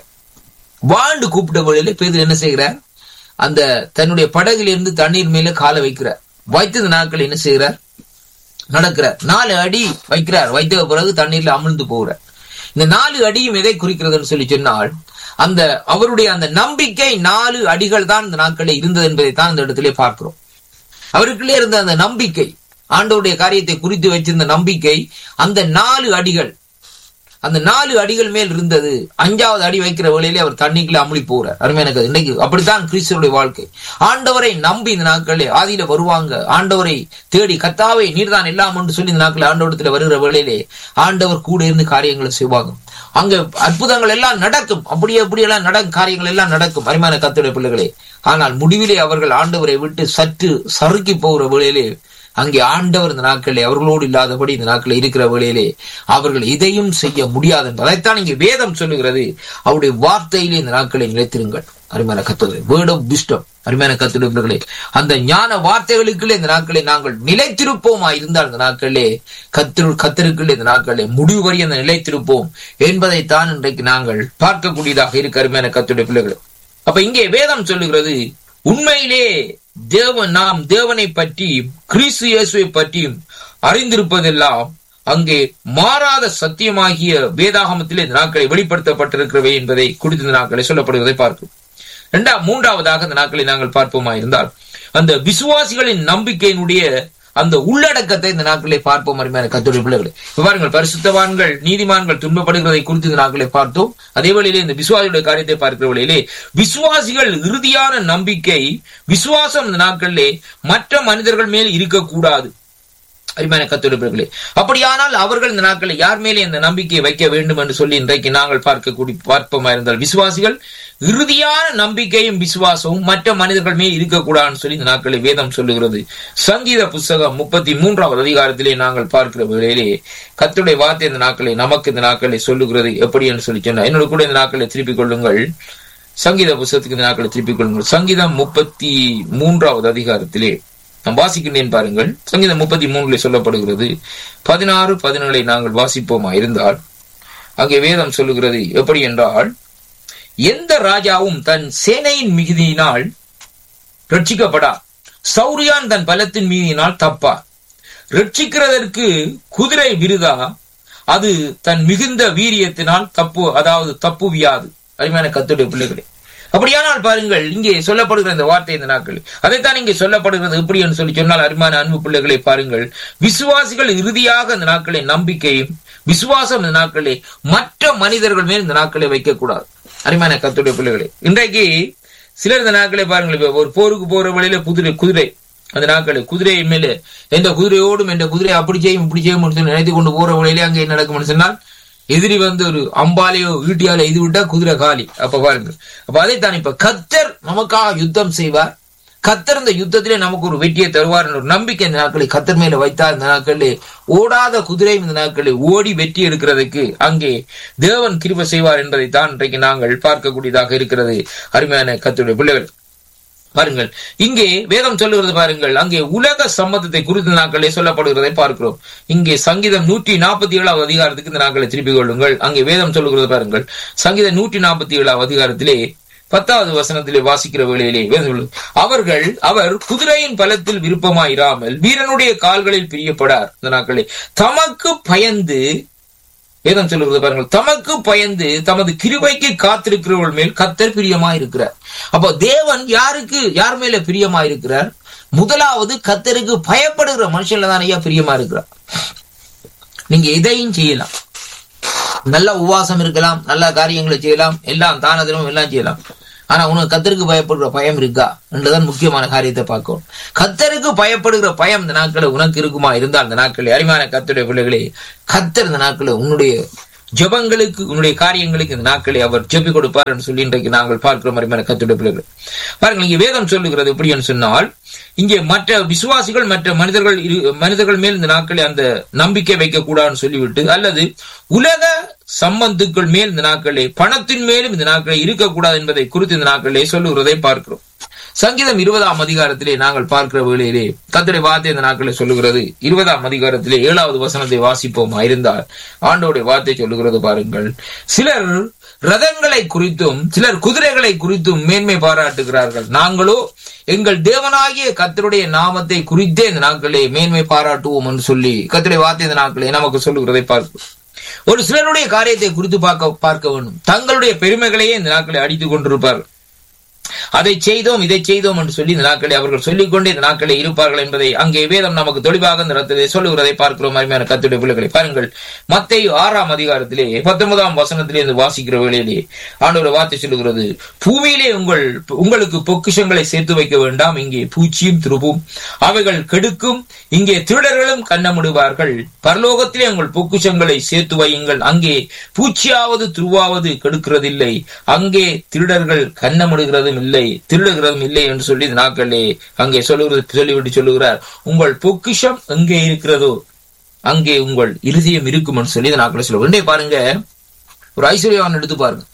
S1: வாண்டு கூப்பிட்ட வழியில பேதுரு என்ன செய்கிறார் அந்த தன்னுடைய படகிலிருந்து தண்ணீர் மேல காலை வைக்கிறார் வைத்தது நாட்கள் என்ன செய்கிறார் நடக்கிறார் நாலு அடி வைக்கிறார் வைத்த பிறகு தண்ணீர்ல அமிழ்ந்து போகிறார் இந்த நாலு அடியும் எதை குறிக்கிறதுன்னு சொல்லி சொன்னால் அந்த அவருடைய அந்த நம்பிக்கை நாலு அடிகள் தான் இந்த நாட்களில் இருந்தது என்பதை தான் இந்த இடத்திலே பார்க்கிறோம் அவருக்குள்ளே இருந்த அந்த நம்பிக்கை ஆண்டவருடைய காரியத்தை குறித்து வச்சிருந்த நம்பிக்கை அந்த நாலு அடிகள் அந்த நாலு அடிகள் மேல் இருந்தது அஞ்சாவது அடி வைக்கிற வேளையிலே அவர் தண்ணிக்குள்ள அமுழி போறார் அருமையான கதை. இன்னைக்கு அப்படித்தான் கிறிஸ்துவனுடைய வாழ்க்கை ஆண்டவரை நம்பி இந்த நாட்களே ஆதியில வருவாங்க ஆண்டவரை தேடி கத்தாவை நீர்தான் எல்லாம் என்று சொல்லி இந்த நாட்கள் ஆண்டவரத்துல வருகிற வேளையிலே ஆண்டவர் கூட இருந்து காரியங்களை செய்வாங்க அங்க அற்புதங்கள் எல்லாம் நடக்கும் அப்படியே அப்படியெல்லாம் நடக்கும் காரியங்கள் எல்லாம் நடக்கும் அருமையான கத்துடைய பிள்ளைகளே ஆனால் முடிவிலே அவர்கள் ஆண்டவரை விட்டு சற்று சறுக்கி போகிற வேளையிலே அங்கே ஆண்டவர் இந்த நாட்களிலே அவர்களோடு இல்லாதபடி இந்த நாட்களில் இருக்கிற வேளையிலே அவர்கள் இதையும் செய்ய முடியாது என்று அதைத்தான் இங்கே வேதம் சொல்லுகிறது அவருடைய வார்த்தையிலே இந்த நாட்களை நிலைத்திருங்கள் அருமையான கத்துகளை வேர்ட் ஆஃப் விஸ்டம் அருமையான கத்துடையவர்களே அந்த ஞான வார்த்தைகளுக்குள்ளே இந்த நாட்களை நாங்கள் நிலைத்திருப்போமா இருந்தால் இந்த நாட்களிலே கத்திரு கத்தருக்குள்ளே இந்த நாட்களிலே முடிவு வரை அந்த நிலைத்திருப்போம் என்பதைத்தான் இன்றைக்கு நாங்கள் பார்க்கக்கூடியதாக இருக்கு அருமையான கத்துடைய பிள்ளைகளே அப்ப இங்கே வேதம் சொல்லுகிறது உண்மையிலே தேவன் நாம் தேவனை பற்றி கிறிஸ்து இயேசுவை பற்றியும் அறிந்திருப்பதெல்லாம் அங்கே மாறாத சத்தியமாகிய வேதாகமத்திலே இந்த நாட்களை வெளிப்படுத்தப்பட்டிருக்கிறவை என்பதை குறித்து இந்த நாட்களை சொல்லப்படுவதை பார்க்கும் இரண்டாம் மூன்றாவதாக இந்த நாட்களை நாங்கள் பார்ப்போமா இருந்தால் அந்த விசுவாசிகளின் நம்பிக்கையினுடைய அந்த உள்ளடக்கத்தை இந்த நாட்களை பார்ப்போம் அருமையான கத்தோடைய பிள்ளைகளை இப்ப பாருங்கள் பரிசுத்தவான்கள் நீதிமான்கள் துன்பப்படுகிறதை குறித்து இந்த நாட்களை பார்த்தோம் அதே வழியிலே இந்த விசுவாசிகளுடைய காரியத்தை பார்க்கிற வழியிலே விசுவாசிகள் இறுதியான நம்பிக்கை விசுவாசம் இந்த நாட்களிலே மற்ற மனிதர்கள் மேல் இருக்கக்கூடாது அருமையான கத்தொடுப்பர்களே அப்படியானால் அவர்கள் இந்த நாட்களில் யார் மேலே இந்த நம்பிக்கையை வைக்க வேண்டும் என்று சொல்லி இன்றைக்கு நாங்கள் பார்க்கக்கூடிய பார்ப்போமா இருந்தால் விசுவாசிகள் இறுதியான நம்பிக்கையும் விசுவாசமும் மற்ற மனிதர்கள் மேல் இருக்கக்கூடாதுன்னு சொல்லி இந்த நாட்களில் வேதம் சொல்லுகிறது சங்கீத புஸ்தகம் முப்பத்தி மூன்றாவது அதிகாரத்திலே நாங்கள் பார்க்கிற வேளையிலே கத்துடைய வார்த்தை இந்த நாட்களை நமக்கு இந்த நாட்களை சொல்லுகிறது எப்படி என்று சொல்லி சொன்னா என்னோட கூட இந்த நாட்களை திருப்பிக் கொள்ளுங்கள் சங்கீத புஸ்தகத்துக்கு இந்த நாட்களை திருப்பிக் கொள்ளுங்கள் சங்கீதம் முப்பத்தி மூன்றாவது அதிகாரத்திலே நாம் வாசிக்கின்றேன் பாருங்கள் சங்கீதம் முப்பத்தி மூணுல சொல்லப்படுகிறது பதினாறு பதினேழை நாங்கள் வாசிப்போமா இருந்தால் அங்கே வேதம் சொல்லுகிறது எப்படி என்றால் எந்த ராஜாவும் தன் சேனையின் மிகுதியினால் ரட்சிக்கப்படார் சௌரியான் தன் பலத்தின் மீதியினால் தப்பார் ரட்சிக்கிறதற்கு குதிரை விருதா அது தன் மிகுந்த வீரியத்தினால் தப்பு அதாவது தப்புவியாது அருமையான கத்துடைய பிள்ளைகளே அப்படியானால் பாருங்கள் இங்கே சொல்லப்படுகிற இந்த வார்த்தை இந்த நாட்கள் அதைத்தான் இங்கே சொல்லப்படுகிறது எப்படி என்று சொல்லி சொன்னால் அருமையான அன்பு பிள்ளைகளை பாருங்கள் விசுவாசிகள் இறுதியாக இந்த நாட்களை நம்பிக்கையும் விசுவாசம் இந்த நாட்களே மற்ற மனிதர்கள் மேல் இந்த நாட்களை வைக்கக்கூடாது அருமையான கத்துடைய பிள்ளைகளே இன்றைக்கு சிலர் இந்த நாட்களை பாருங்கள் இப்ப ஒரு போருக்கு போற வழியில குதிரை குதிரை அந்த நாட்களை குதிரையின் மேலே எந்த குதிரையோடும் எந்த குதிரை அப்படி செய்யும் இப்படி செய்யும் என்று நினைத்து கொண்டு போற வழியிலே அங்கே என்ன நடக்கும் சொன்னால் எதிரி வந்து ஒரு அம்பாலையோ ஈட்டியால இது விட்டா குதிரை காலி அப்ப பாருங்க அப்ப அதைத்தான் இப்ப கத்தர் நமக்காக யுத்தம் செய்வார் கத்தர் இந்த யுத்தத்திலே நமக்கு ஒரு வெற்றியை தருவார் என்ற ஒரு நம்பிக்கை இந்த நாட்களை கத்தர் மேல வைத்தார் இந்த நாட்களிலே ஓடாத குதிரை இந்த நாட்களில் ஓடி வெற்றி எடுக்கிறதுக்கு அங்கே தேவன் கிருப செய்வார் என்பதை தான் இன்றைக்கு நாங்கள் பார்க்கக்கூடியதாக இருக்கிறது அருமையான கத்தருடைய பிள்ளைகள் பாருங்கள் இங்கே வேதம் சொல்லுகிறது பாருங்கள் அங்கே உலக சம்மதத்தை குறித்த நாட்களே சொல்லப்படுகிறதை பார்க்கிறோம் இங்கே சங்கீதம் நூற்றி நாற்பத்தி ஏழாவது அதிகாரத்துக்கு இந்த நாட்களை திருப்பிக் கொள்ளுங்கள் அங்கே வேதம் சொல்லுகிறது பாருங்கள் சங்கீதம் நூற்றி நாற்பத்தி ஏழாவது அதிகாரத்திலே பத்தாவது வசனத்திலே வாசிக்கிற வேளையிலே வேதம் சொல்லுது, அவர்கள் அவர் குதிரையின் பலத்தில் விருப்பமாயிராமல் வீரனுடைய கால்களில் பிரியப்படார் இந்த நாட்களே தமக்கு பயந்து வேதம் சொல்லுகிறது பாருங்கள் தமக்கு பயந்து தமது கிருபைக்கு காத்திருக்கிறவர்கள் மேல் கத்தர் பிரியமாயிருக்கிறார் அப்போ தேவன் யாருக்கு யார் மேல பிரியமாயிருக்கிறார் முதலாவது கத்தருக்கு பயப்படுகிற மனுஷன்ல தான் ஐயா பிரியமா இருக்கிறார் நீங்க எதையும் செய்யலாம் நல்ல உபவாசம் இருக்கலாம் நல்ல காரியங்களை செய்யலாம் எல்லாம் தானதனம் எல்லாம் செய்யலாம் ஆனா உனக்கு கத்தருக்கு பயப்படுகிற பயம் இருக்கா என்றுதான் முக்கியமான காரியத்தை பார்க்கணும் கத்தருக்கு பயப்படுகிற பயம் இந்த நாட்களில் உனக்கு இருக்குமா இருந்தால் இந்த நாட்களில் அருமையான கத்தருடைய பிள்ளைகளே கத்தர் இந்த நாட்களில் உன்னுடைய ஜெபங்களுக்கு உன்னுடைய காரியங்களுக்கு இந்த நாட்களை அவர் ஜெபி கொடுப்பார் என்று சொல்லி இன்றைக்கு நாங்கள் பார்க்கிறோம் அருமையான கத்துடைய பிள்ளைகள் பாருங்கள் இங்கே வேதம் சொல்லுகிறது எப்படி என்று சொன்னால் இங்கே மற்ற விசுவாசிகள் மற்ற மனிதர்கள் இரு- மனிதர்கள் மேல் இந்த நாட்களில் அந்த நம்பிக்கை வைக்க கூடாதுன்னு சொல்லிவிட்டு அல்லது உலக சம்பந்துக்கள் மேல் இந்த நாட்களே பணத்தின் மேலும் இந்த நாட்களே இருக்கக்கூடாது என்பதை குறித்து இந்த நாட்களே சொல்லுகிறதை பார்க்கிறோம் சங்கீதம் இருபதாம் அதிகாரத்திலே நாங்கள் பார்க்கிற வேளையிலே கத்தரை வார்த்தை இந்த நாட்களே சொல்லுகிறது இருபதாம் அதிகாரத்திலே ஏழாவது வசனத்தை வாசிப்போமா இருந்தால் ஆண்டோடைய வார்த்தை சொல்லுகிறது பாருங்கள் சிலர் ரதங்களை குறித்தும் சிலர் குதிரைகளை குறித்தும் மேன்மை பாராட்டுகிறார்கள் நாங்களோ எங்கள் தேவனாகிய கத்தருடைய நாமத்தை குறித்தே இந்த நாட்களே மேன்மை பாராட்டுவோம் என்று சொல்லி கத்தருடைய வார்த்தை இந்த நாட்களே நமக்கு சொல்லுகிறதை பார்க்கிறோம் ஒரு சிலருடைய காரியத்தை குறித்து பார்க்க பார்க்க வேண்டும் தங்களுடைய பெருமைகளையே இந்த நாட்களை அடித்துக் கொண்டிருப்பார்கள் அதை செய்தோம் இதை செய்தோம் என்று சொல்லி இந்த நாட்களை அவர்கள் சொல்லிக்கொண்டே இந்த நாட்களை இருப்பார்கள் என்பதை அங்கே வேதம் நமக்கு தெளிவாக இந்த இடத்திலே சொல்லுகிறதை பார்க்கிறோம் அருமையான கத்துடைய பிள்ளைகளை பாருங்கள் மத்தேயு ஆறாம் அதிகாரத்திலே பத்தொன்பதாம் வசனத்திலே இருந்து வாசிக்கிற வேளையிலே ஆண்டவர் வார்த்தை சொல்லுகிறது பூமியிலே உங்கள் உங்களுக்கு பொக்கிஷங்களை சேர்த்து வைக்க வேண்டாம் இங்கே பூச்சியும் திருப்பும் அவைகள் கெடுக்கும் இங்கே திருடர்களும் கண்ணமிடுவார்கள் பரலோகத்திலே உங்கள் பொக்கிஷங்களை சேர்த்து வையுங்கள் அங்கே பூச்சியாவது துருவாவது கெடுக்கிறதில்லை அங்கே திருடர்கள் கண்ணமிடுகிறதும் இல்லை திருடுகிறதும் இல்லை என்று சொல்லி இந்த நாட்களே அங்கே சொல்லுகிறது சொல்லிவிட்டு சொல்லுகிறார் உங்கள் பொக்கிஷம் எங்கே இருக்கிறதோ அங்கே உங்கள் இருதயம் இருக்கும் என்று சொல்லி இந்த நாட்களை சொல்லுவார் இன்றைய பாருங்க ஒரு ஐஸ்வர்யவான் எடுத்து பாருங்க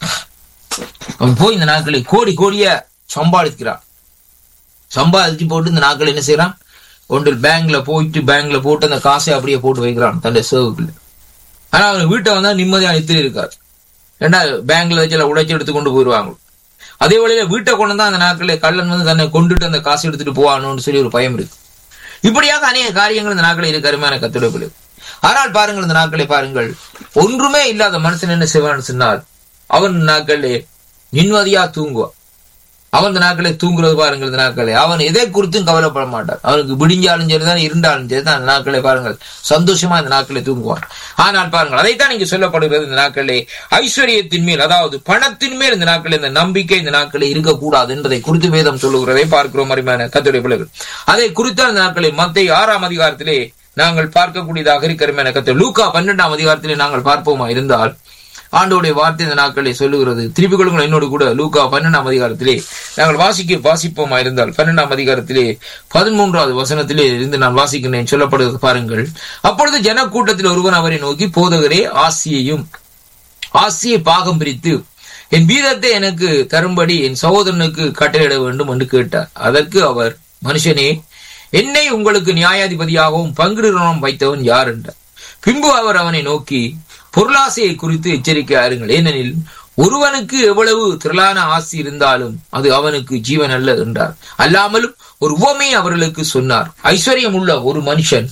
S1: அவன் போய் இந்த நாட்களில் கோடி கோடிய சம்பாதிக்கிறான் சம்பாதிச்சு போட்டு இந்த நாட்கள் என்ன செய்யறான் ஒன்றில் பேங்க்ல போயிட்டு பேங்க்ல போட்டு அந்த காசை அப்படியே போட்டு வைக்கிறான் தன்னுடைய சேவுக்குள்ள ஆனா அவன் வீட்டை வந்தா நிம்மதியா நித்திரி இருக்காரு ஏன்னா பேங்க்ல வச்சு எல்லாம் உடைச்சு எடுத்து கொண்டு போயிருவாங்க அதே வழியில வீட்டை கொண்டு தான் அந்த நாட்களில் கள்ளன் வந்து தன்னை கொண்டுட்டு அந்த காசு எடுத்துட்டு போவானோன்னு சொல்லி ஒரு பயம் இருக்கு இப்படியாக அநேக காரியங்கள் இந்த நாட்களில் இருக்கு அருமையான கத்துடைப்பில் ஆனால் பாருங்கள் இந்த நாட்களை பாருங்கள் ஒன்றுமே இல்லாத மனுஷன் என்ன செய்வான்னு சொன்னால் அவன் இந்த நாட்களிலே நிம்மதியா தூங்குவான் அவன் இந்த நாட்களை தூங்குறது பாருங்கள் இந்த நாட்களை அவன் எதை குறித்தும் கவலைப்பட மாட்டான் அவனுக்கு விடிஞ்சாலும் சரிதான் இருந்தாலும் சரிதான் அந்த நாட்களை பாருங்கள் சந்தோஷமா இந்த நாட்களை தூங்குவான் ஆனால் பாருங்கள் அதைத்தான் இங்க சொல்லப்படுகிறது இந்த நாட்களே ஐஸ்வர்யத்தின் மேல் அதாவது பணத்தின் மேல் இந்த நாட்களில் இந்த நம்பிக்கை இந்த நாட்களில் இருக்கக்கூடாது என்பதை குறித்து வேதம் சொல்லுகிறதை பார்க்கிறோம் அருமையான கத்துடைய பிள்ளைகள் அதை குறித்த அந்த நாட்களை மத்திய ஆறாம் அதிகாரத்திலே நாங்கள் பார்க்கக்கூடியதாக இருக்கிற கத்து லூக்கா பன்னெண்டாம் அதிகாரத்திலே நாங்கள் பார்ப்போமா இருந்தால் ஆண்டோடைய வார்த்தை இந்த நாட்களை சொல்லுகிறது திருப்பிக் கொள்ளுங்கள் என்னோடு கூட லூக்கா பன்னெண்டாம் அதிகாரத்திலே நாங்கள் வாசிக்க வாசிப்போமா இருந்தால் பன்னெண்டாம் அதிகாரத்திலே பதிமூன்றாவது வசனத்திலே இருந்து நான் வாசிக்கிறேன் சொல்லப்படுகிறது பாருங்கள் அப்பொழுது ஜனக்கூட்டத்தில் ஒருவன் அவரை நோக்கி போதகரே ஆசியையும் ஆசியை பாகம் பிரித்து என் வீதத்தை எனக்கு தரும்படி என் சகோதரனுக்கு கட்டளையிட வேண்டும் என்று கேட்டார் அதற்கு அவர் மனுஷனே என்னை உங்களுக்கு நியாயாதிபதியாகவும் பங்கிடுறனும் வைத்தவன் யார் என்றார் பின்பு அவர் அவனை நோக்கி பொருளாசையை குறித்து எச்சரிக்கை ஆருங்கள் ஏனெனில் ஒருவனுக்கு எவ்வளவு திரளான ஆசி இருந்தாலும் அது அவனுக்கு ஜீவன் அல்ல என்றார் அல்லாமலும் ஒரு உவமை அவர்களுக்கு சொன்னார் ஐஸ்வர்யம் உள்ள ஒரு மனுஷன்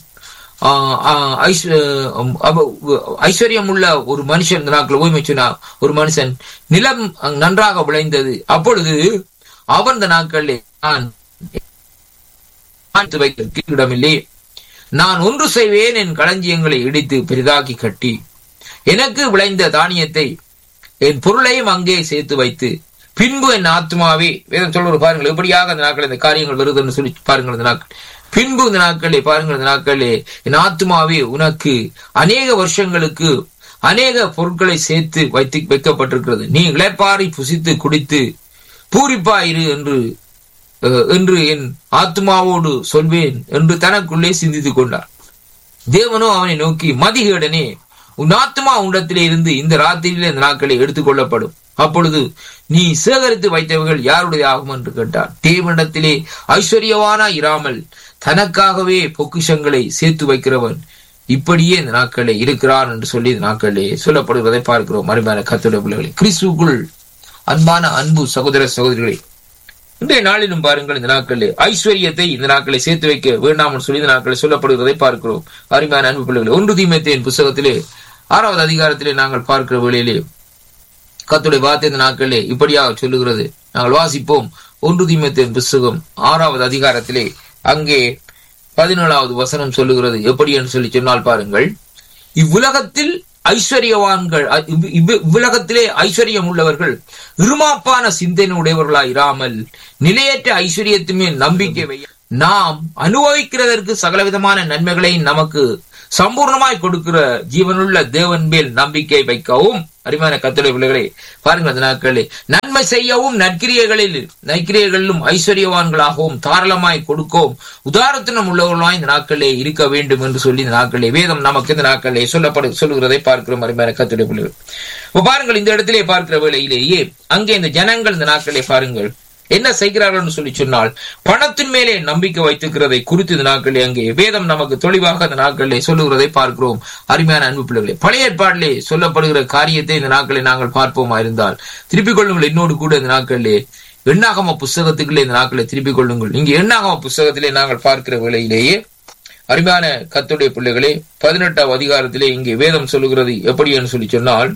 S1: ஐஸ்வர்யம் உள்ள ஒரு மனுஷன் நாட்கள் ஓய்மை சொன்னார் ஒரு மனுஷன் நிலம் நன்றாக விளைந்தது அப்பொழுது அவன் இந்த நாட்களிலே நான் வைக்க இடமில்லை நான் ஒன்று செய்வேன் என் களஞ்சியங்களை இடித்து பெரிதாக்கி கட்டி எனக்கு விளைந்த தானியத்தை என் பொருளையும் அங்கே சேர்த்து வைத்து பின்பு என் ஆத்மாவே வேதம் சொல்வது பாருங்கள் எப்படியாக அந்த நாட்கள் இந்த காரியங்கள் வருதுன்னு சொல்லி பாருங்கள் இந்த நாட்கள் பின்பு இந்த நாட்களே பாருங்கள் இந்த நாட்களே என் ஆத்மாவே உனக்கு அநேக வருஷங்களுக்கு அநேக பொருட்களை சேர்த்து வைத்து வைக்கப்பட்டிருக்கிறது நீ இளைப்பாரி புசித்து குடித்து பூரிப்பாயிரு என்று அஹ், என்று என் ஆத்மாவோடு சொல்வேன் என்று தனக்குள்ளே சிந்தித்துக் கொண்டார் தேவனோ அவனை நோக்கி மதிகேடனே உன் ஆத்மா உன்னிடத்திலே இருந்து இந்த ராத்திரியிலே இந்த நாட்களை எடுத்துக் கொள்ளப்படும் அப்பொழுது நீ சேகரித்து வைத்தவர்கள் யாருடைய ஆகும் என்று கேட்டார் தேவனிடத்திலே ஐஸ்வர்யவானா இராமல் தனக்காகவே பொக்கிஷங்களை சேர்த்து வைக்கிறவன் இப்படியே இந்த நாட்களே இருக்கிறான் என்று சொல்லி இந்த நாட்களே சொல்லப்படுவதை பார்க்கிறோம் அருமையான கத்துடைய பிள்ளைகளை கிறிஸ்துக்குள் அன்பான அன்பு சகோதர சகோதரிகளே இன்றைய நாளிலும் பாருங்கள் இந்த நாட்களில் ஐஸ்வர்யத்தை இந்த நாட்களை சேர்த்து வைக்க வேண்டாம் என்று சொல்லி இந்த நாட்களை சொல்லப்படுவதை பார்க்கிறோம் அருமையான அன்பு பிள்ளைகளை ஒன்று தீமத்தையின் புஸ்தகத்திலே ஆறாவது அதிகாரத்திலே நாங்கள் பார்க்கிற வேளையிலே கத்துடைய வார்த்தை இந்த நாட்களிலே இப்படியாக சொல்லுகிறது நாங்கள் வாசிப்போம் ஒன்று தீமத்தையின் புஸ்தகம் ஆறாவது அதிகாரத்திலே அங்கே பதினேழாவது வசனம் சொல்லுகிறது எப்படி என்று சொல்லி சொன்னால் பாருங்கள் இவ்வுலகத்தில் ஐஸ்வர்யவான்கள் அ- இவ்- இவ்- இவ்வுலகத்திலே ஐஸ்வர்யம் உள்ளவர்கள் இருமாப்பான சிந்தனை உடையவர்களாய் இராமல் நிலையற்ற ஐஸ்வர்யத்து மேல் நம்பிக்கை வை நாம் அனுபவிக்கிறதற்கு சகலவிதமான நன்மைகளை நமக்கு சம்பூர்ணமாய் கொடுக்கிற ஜீவனுள்ள தேவன் மேல் நம்பிக்கை வைக்கவும் அருமையான கத்துரை பிள்ளைகளே பாருங்கள் அந்த நாட்களே நன்மை செய்யவும் நற்கிரியைகளில் நற்கிரியைகளிலும் ஐஸ்வர்யவான்களாகவும் தாராளமாய் கொடுக்கவும் உதாரத்தினம் உள்ளவர்களாய் இந்த நாட்களே இருக்க வேண்டும் என்று சொல்லி இந்த நாட்களே வேதம் நமக்கு இந்த நாட்களே சொல்லப்படு சொல்லுகிறதை பார்க்கிறோம் அருமையான கத்துரை பிள்ளைகள் இப்ப பாருங்கள் இந்த இடத்திலே பார்க்கிற வேளையிலேயே அங்கே இந்த ஜனங்கள் இந்த நாட்களே பாருங்கள் என்ன செய்கிறார்கள் என்று சொல்லி சொன்னால் பணத்தின் மேலே நம்பிக்கை வைத்திருக்கிறதை குறித்து இந்த நாட்களிலே அங்கே வேதம் நமக்கு தெளிவாக அந்த நாட்களிலே சொல்லுகிறதை பார்க்கிறோம் அருமையான அன்பு பிள்ளைகளே பழைய ஏற்பாட்டிலே சொல்லப்படுகிற காரியத்தை இந்த நாட்களில் நாங்கள் பார்ப்போமா இருந்தால் திருப்பிக் கொள்ளுங்கள் என்னோடு கூட இந்த நாட்களிலே எண்ணாகம புஸ்தகத்துக்குள்ளே இந்த நாட்களை திருப்பிக் கொள்ளுங்கள் இங்கே எண்ணாகம புஸ்தகத்திலே நாங்கள் பார்க்கிற வேளையிலேயே அருமையான கத்துடைய பிள்ளைகளே பதினெட்டாம் அதிகாரத்திலே இங்கே வேதம் சொல்லுகிறது எப்படி என்று சொல்லி சொன்னால்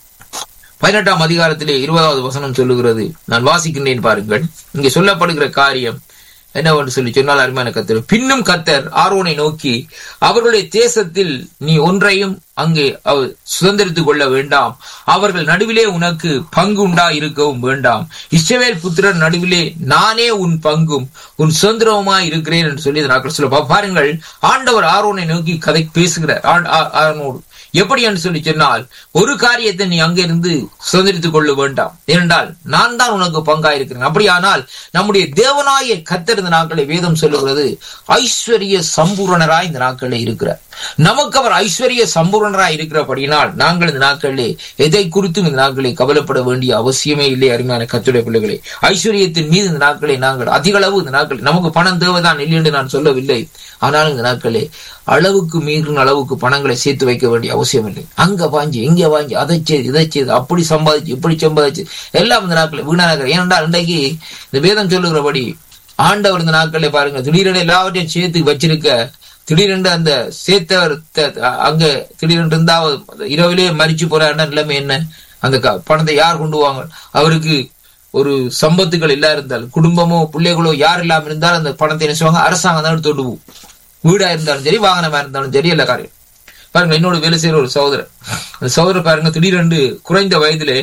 S1: பதினெட்டாம் அதிகாரத்திலே இருபதாவது வசனம் சொல்லுகிறது நான் வாசிக்கின்றேன் பாருங்கள் இங்கே சொல்லப்படுகிற காரியம் என்னவென்று சொல்லி சொன்னால் அருமையான கத்தர் பின்னும் கத்தர் ஆரோனை நோக்கி அவர்களுடைய தேசத்தில் நீ ஒன்றையும் அங்கே அவர் சுதந்திரித்துக் கொள்ள வேண்டாம் அவர்கள் நடுவிலே உனக்கு பங்கு உண்டா இருக்கவும் வேண்டாம் இஸ்ரவேல் புத்திரர் நடுவிலே நானே உன் பங்கும் உன் சுதந்திரவுமாய் இருக்கிறேன் என்று சொல்லி நாட்கள் சொல்ல பாருங்கள் ஆண்டவர் ஆரோனை நோக்கி கதை பேசுகிறார் ஆ- ஆ- ஆரோனோடு எப்படி என்று சொல்லி சொன்னால் ஒரு காரியத்தை நீ அங்கிருந்து சுதந்திரித்துக் கொள்ள வேண்டாம் ஏனென்றால் நான் தான் உனக்கு பங்காயிருக்கிறேன் அப்படியானால் நம்முடைய தேவனாய கத்தர் இந்த நாட்களை வேதம் சொல்லுகிறது ஐஸ்வர்ய சம்பூரணராய் இந்த நாட்களில் இருக்கிறார் நமக்கு அவர் ஐஸ்வர்ய சம்பூரணராய் இருக்கிறபடியினால் நாங்கள் இந்த நாட்களிலே எதை குறித்தும் இந்த நாட்களை கவலைப்பட வேண்டிய அவசியமே இல்லை அருமையான கத்துடைய பிள்ளைகளே ஐஸ்வர்யத்தின் மீது இந்த நாட்களை நாங்கள் அதிக அளவு இந்த நாட்கள் நமக்கு பணம் தேவைதான் இல்லை என்று நான் சொல்லவில்லை ஆனாலும் இந்த நாட்களே அளவுக்கு மீறின அளவுக்கு பணங்களை சேர்த்து வைக்க வேண்டிய அவசியம் இல்லை அங்க வாங்கி இங்க வாங்கி அதை செய்து இதை செய்து அப்படி சம்பாதிச்சு இப்படி சம்பாதிச்சு எல்லாம் இந்த நாட்கள் வீணாக ஏனென்றால் இன்றைக்கு இந்த வேதம் சொல்லுகிறபடி ஆண்டவர் இந்த நாட்களை பாருங்க திடீரென எல்லாவற்றையும் சேர்த்து வச்சிருக்க திடீரென்று அந்த சேர்த்தவர் த- அங்க திடீரென்று இருந்தா அவர் இரவிலே மறிச்சு போற நிலைமை என்ன அந்த க- பணத்தை யார் கொண்டு வாங்க அவருக்கு ஒரு சம்பத்துகள் இல்லா இருந்தால் குடும்பமோ பிள்ளைகளோ யார் இல்லாம இருந்தாலும் அந்த பணத்தை என்ன செய்வாங்க அரசாங்கம் தான் எடுத்து கொண்டு போகும் வீடா இருந்தாலும் சரி வாகனமா இருந்தாலும் சரி எல்லா காரியம் பாருங்க என்னோட வேலை செய்யற ஒரு சகோதரர் அந்த சகோதரர் பாருங்க திடீரென்று குறைந்த வயதிலே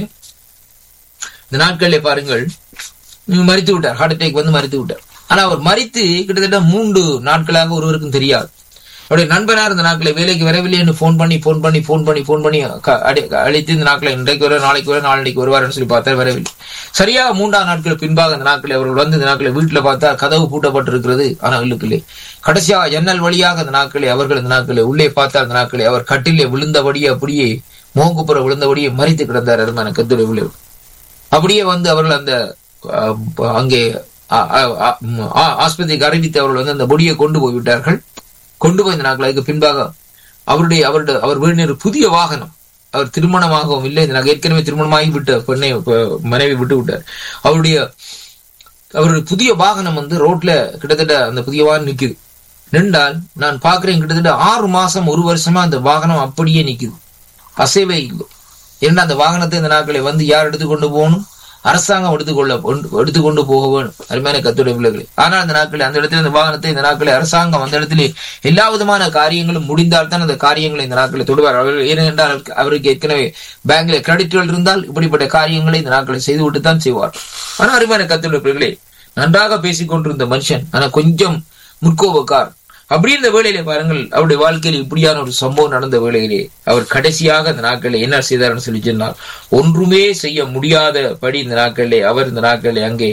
S1: இந்த நாட்களிலே பாருங்கள் நீங்க மறித்து விட்டார் ஹார்ட் அட்டாக் வந்து மறித்து விட்டார் ஆனா அவர் மறித்து கிட்டத்தட்ட மூன்று நாட்களாக ஒருவருக்கும் தெரியாது அவருடைய நண்பனா இருந்த நாட்களை வேலைக்கு வரவில்லை என்று போன் பண்ணி போன் பண்ணி போன் பண்ணி போன் பண்ணி க- அடி- அழைத்து இந்த நாட்களை இன்றைக்கு வர நாளைக்கு வர நாளைக்கு வருவார்னு சொல்லி பார்த்தா வரவில்லை சரியா மூன்றாம் நாட்கள் பின்பாக இந்த நாட்களை அவர்கள் வந்து இந்த நாட்களை வீட்டுல பார்த்தா கதவு பூட்டப்பட்டிருக்கிறது ஆனா இல்லுக்கில்லை கடைசியாக ஜன்னல் வழியாக அந்த நாட்களை அவர்கள் இந்த நாட்களை உள்ளே பார்த்தா அந்த நாட்களை அவர் கட்டிலே விழுந்தபடியே அப்படியே மோங்குப்புற விழுந்தபடியே மறித்து கிடந்தார் அருமையான கத்துரை விளைவு அப்படியே வந்து அவர்கள் அந்த அஹ், அங்கே அ- அ- அ- ம், ஆ- ஆஸ்பத்திரிக்கு அறிவித்து அவர்கள் வந்து அந்த பொடியை கொண்டு போய் விட்டார்கள் கொண்டு போய் இந்த நாட்கள் அதுக்கு பின்பாக அவருடைய அவருடைய அவர் வீடு புதிய வாகனம் அவர் திருமணமாகவும் இல்லை இந்த நாங்கள் ஏற்கனவே திருமணமாகி விட்ட பெண்ணை ப- மனைவி விட்டு விட்டார் அவருடைய அவருடைய புதிய வாகனம் வந்து ரோட்ல கிட்டத்தட்ட அந்த புதிய வாகனம் நிக்குது நின்றால் நான் பார்க்கிறேன் கிட்டத்தட்ட ஆறு மாசம் ஒரு வருஷமா அந்த வாகனம் அப்படியே நிக்குது அசைவே இல்லை ஏன்னா அந்த வாகனத்தை இந்த நாட்களை வந்து யார் எடுத்துக்கொண்டு போகணும் அரசாங்கம் எடுத்துக்கொள்ள எடுத்துக்கொண்டு போக வேணும் அருமையான கத்துடைய பிள்ளைகளை ஆனால் அந்த நாட்களில் அந்த இடத்துல இந்த வாகனத்தை இந்த நாட்களில் அரசாங்கம் அந்த இடத்திலே எல்லா விதமான காரியங்களும் முடிந்தால்தான் அந்த காரியங்களை இந்த நாட்களை தொடுவார் அவர் ஏனென்றால் அவருக்கு- அவருக்கு ஏற்கனவே பேங்க்ல கிரெடிட்கள் இருந்தால் இப்படிப்பட்ட காரியங்களை இந்த நாட்களை செய்துவிட்டு தான் செய்வார் ஆனா அருமையான கத்துடைய பிள்ளைகளே நன்றாக பேசிக் கொண்டிருந்த மனுஷன் ஆனா கொஞ்சம் முற்கோபக்கார் அப்படி இந்த வேளையிலே பாருங்கள் அவருடைய வாழ்க்கையில் இப்படியான ஒரு சம்பவம் நடந்த வேளையிலே அவர் கடைசியாக இந்த நாட்களில் என்ன செய்தார்னு சொல்லி சொன்னால் ஒன்றுமே செய்ய முடியாதபடி இந்த நாட்களிலே அவர் இந்த நாட்களிலே அங்கே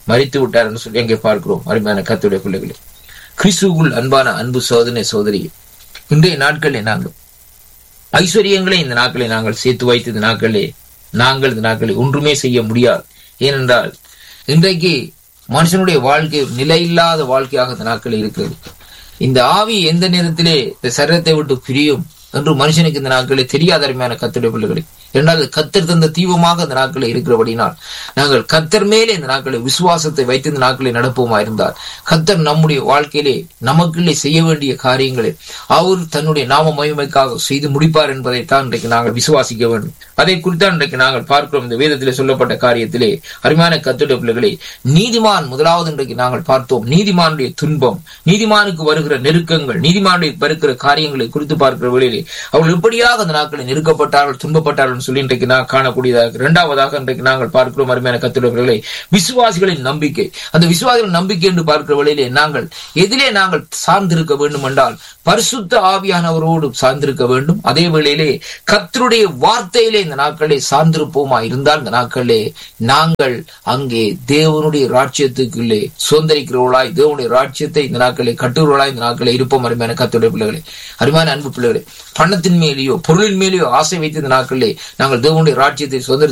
S1: மறித்து விட்டார் என்று சொல்லி அங்கே பார்க்கிறோம் அருமையான கத்துடைய பிள்ளைகளே கிறிஸ்துவுக்குள் அன்பான அன்பு சோதனை சோதரி இன்றைய நாட்களில் நாங்கள் ஐஸ்வர்யங்களை இந்த நாட்களை நாங்கள் சேர்த்து வைத்து இந்த நாட்களே நாங்கள் இந்த நாட்களை ஒன்றுமே செய்ய முடியாது ஏனென்றால் இன்றைக்கு மனுஷனுடைய வாழ்க்கை நிலையில்லாத வாழ்க்கையாக இந்த நாட்கள் இருக்கிறது இந்த ஆவி எந்த நேரத்திலே இந்த சரீரத்தை விட்டு பிரியும் என்று மனுஷனுக்கு இந்த நாட்களே தெரியாத அருமையான கத்துடைய பிள்ளைகளை இரண்டாவது கத்தர் தந்த தீபமாக இந்த நாட்களில் இருக்கிறபடினால் நாங்கள் கத்தர் மேலே இந்த நாட்களை விசுவாசத்தை வைத்து இந்த நாட்களை நடப்போமா இருந்தால் கத்தர் நம்முடைய வாழ்க்கையிலே நமக்குள்ளே செய்ய வேண்டிய காரியங்களை அவர் தன்னுடைய நாம மகிமைக்காக செய்து முடிப்பார் என்பதைத்தான் இன்றைக்கு நாங்கள் விசுவாசிக்க வேண்டும் அதை குறித்தான் இன்றைக்கு நாங்கள் பார்க்கிறோம் இந்த வேதத்திலே சொல்லப்பட்ட காரியத்திலே அருமையான கத்துடைய பிள்ளைகளை நீதிமான் முதலாவது இன்றைக்கு நாங்கள் பார்த்தோம் நீதிமானுடைய துன்பம் நீதிமானுக்கு வருகிற நெருக்கங்கள் நீதிமானுடைய வருகிற காரியங்களை குறித்து பார்க்கிற வேளையிலே அவர்கள் எப்படியாக அந்த நாட்களில் நெருக்கப்பட்டார்கள் துன்பப்பட்டார்கள் சொல்லி இன்றைக்கு நான் காணக்கூடியதாக இரண்டாவதாக இன்றைக்கு நாங்கள் பார்க்கிறோம் அருமையான கத்துடையவர்களை விசுவாசிகளின் நம்பிக்கை அந்த விசுவாசிகளின் நம்பிக்கை என்று பார்க்கிற வேளையிலே நாங்கள் எதிலே நாங்கள் சார்ந்திருக்க வேண்டும் என்றால் பரிசுத்த ஆவியானவரோடு சார்ந்திருக்க வேண்டும் அதே வேளையிலே கத்தருடைய வார்த்தையிலே இந்த நாட்களே சார்ந்திருப்போமா இருந்தால் இந்த நாட்களே நாங்கள் அங்கே தேவனுடைய ராட்சியத்துக்குள்ளே சுதந்திரிக்கிறவர்களாய் தேவனுடைய ராட்சியத்தை இந்த நாட்களை கட்டுறவர்களாய் இந்த நாட்களே இருப்போம் அருமையான கத்துடைய பிள்ளைகளே அருமையான அன்பு பிள்ளைகளே பணத்தின் மேலேயோ பொருளின் மேலேயோ ஆசை வைத்து இந்த நாட்களிலே நாங்கள் தேவனுடைய ராட்சியத்தை சுதந்திர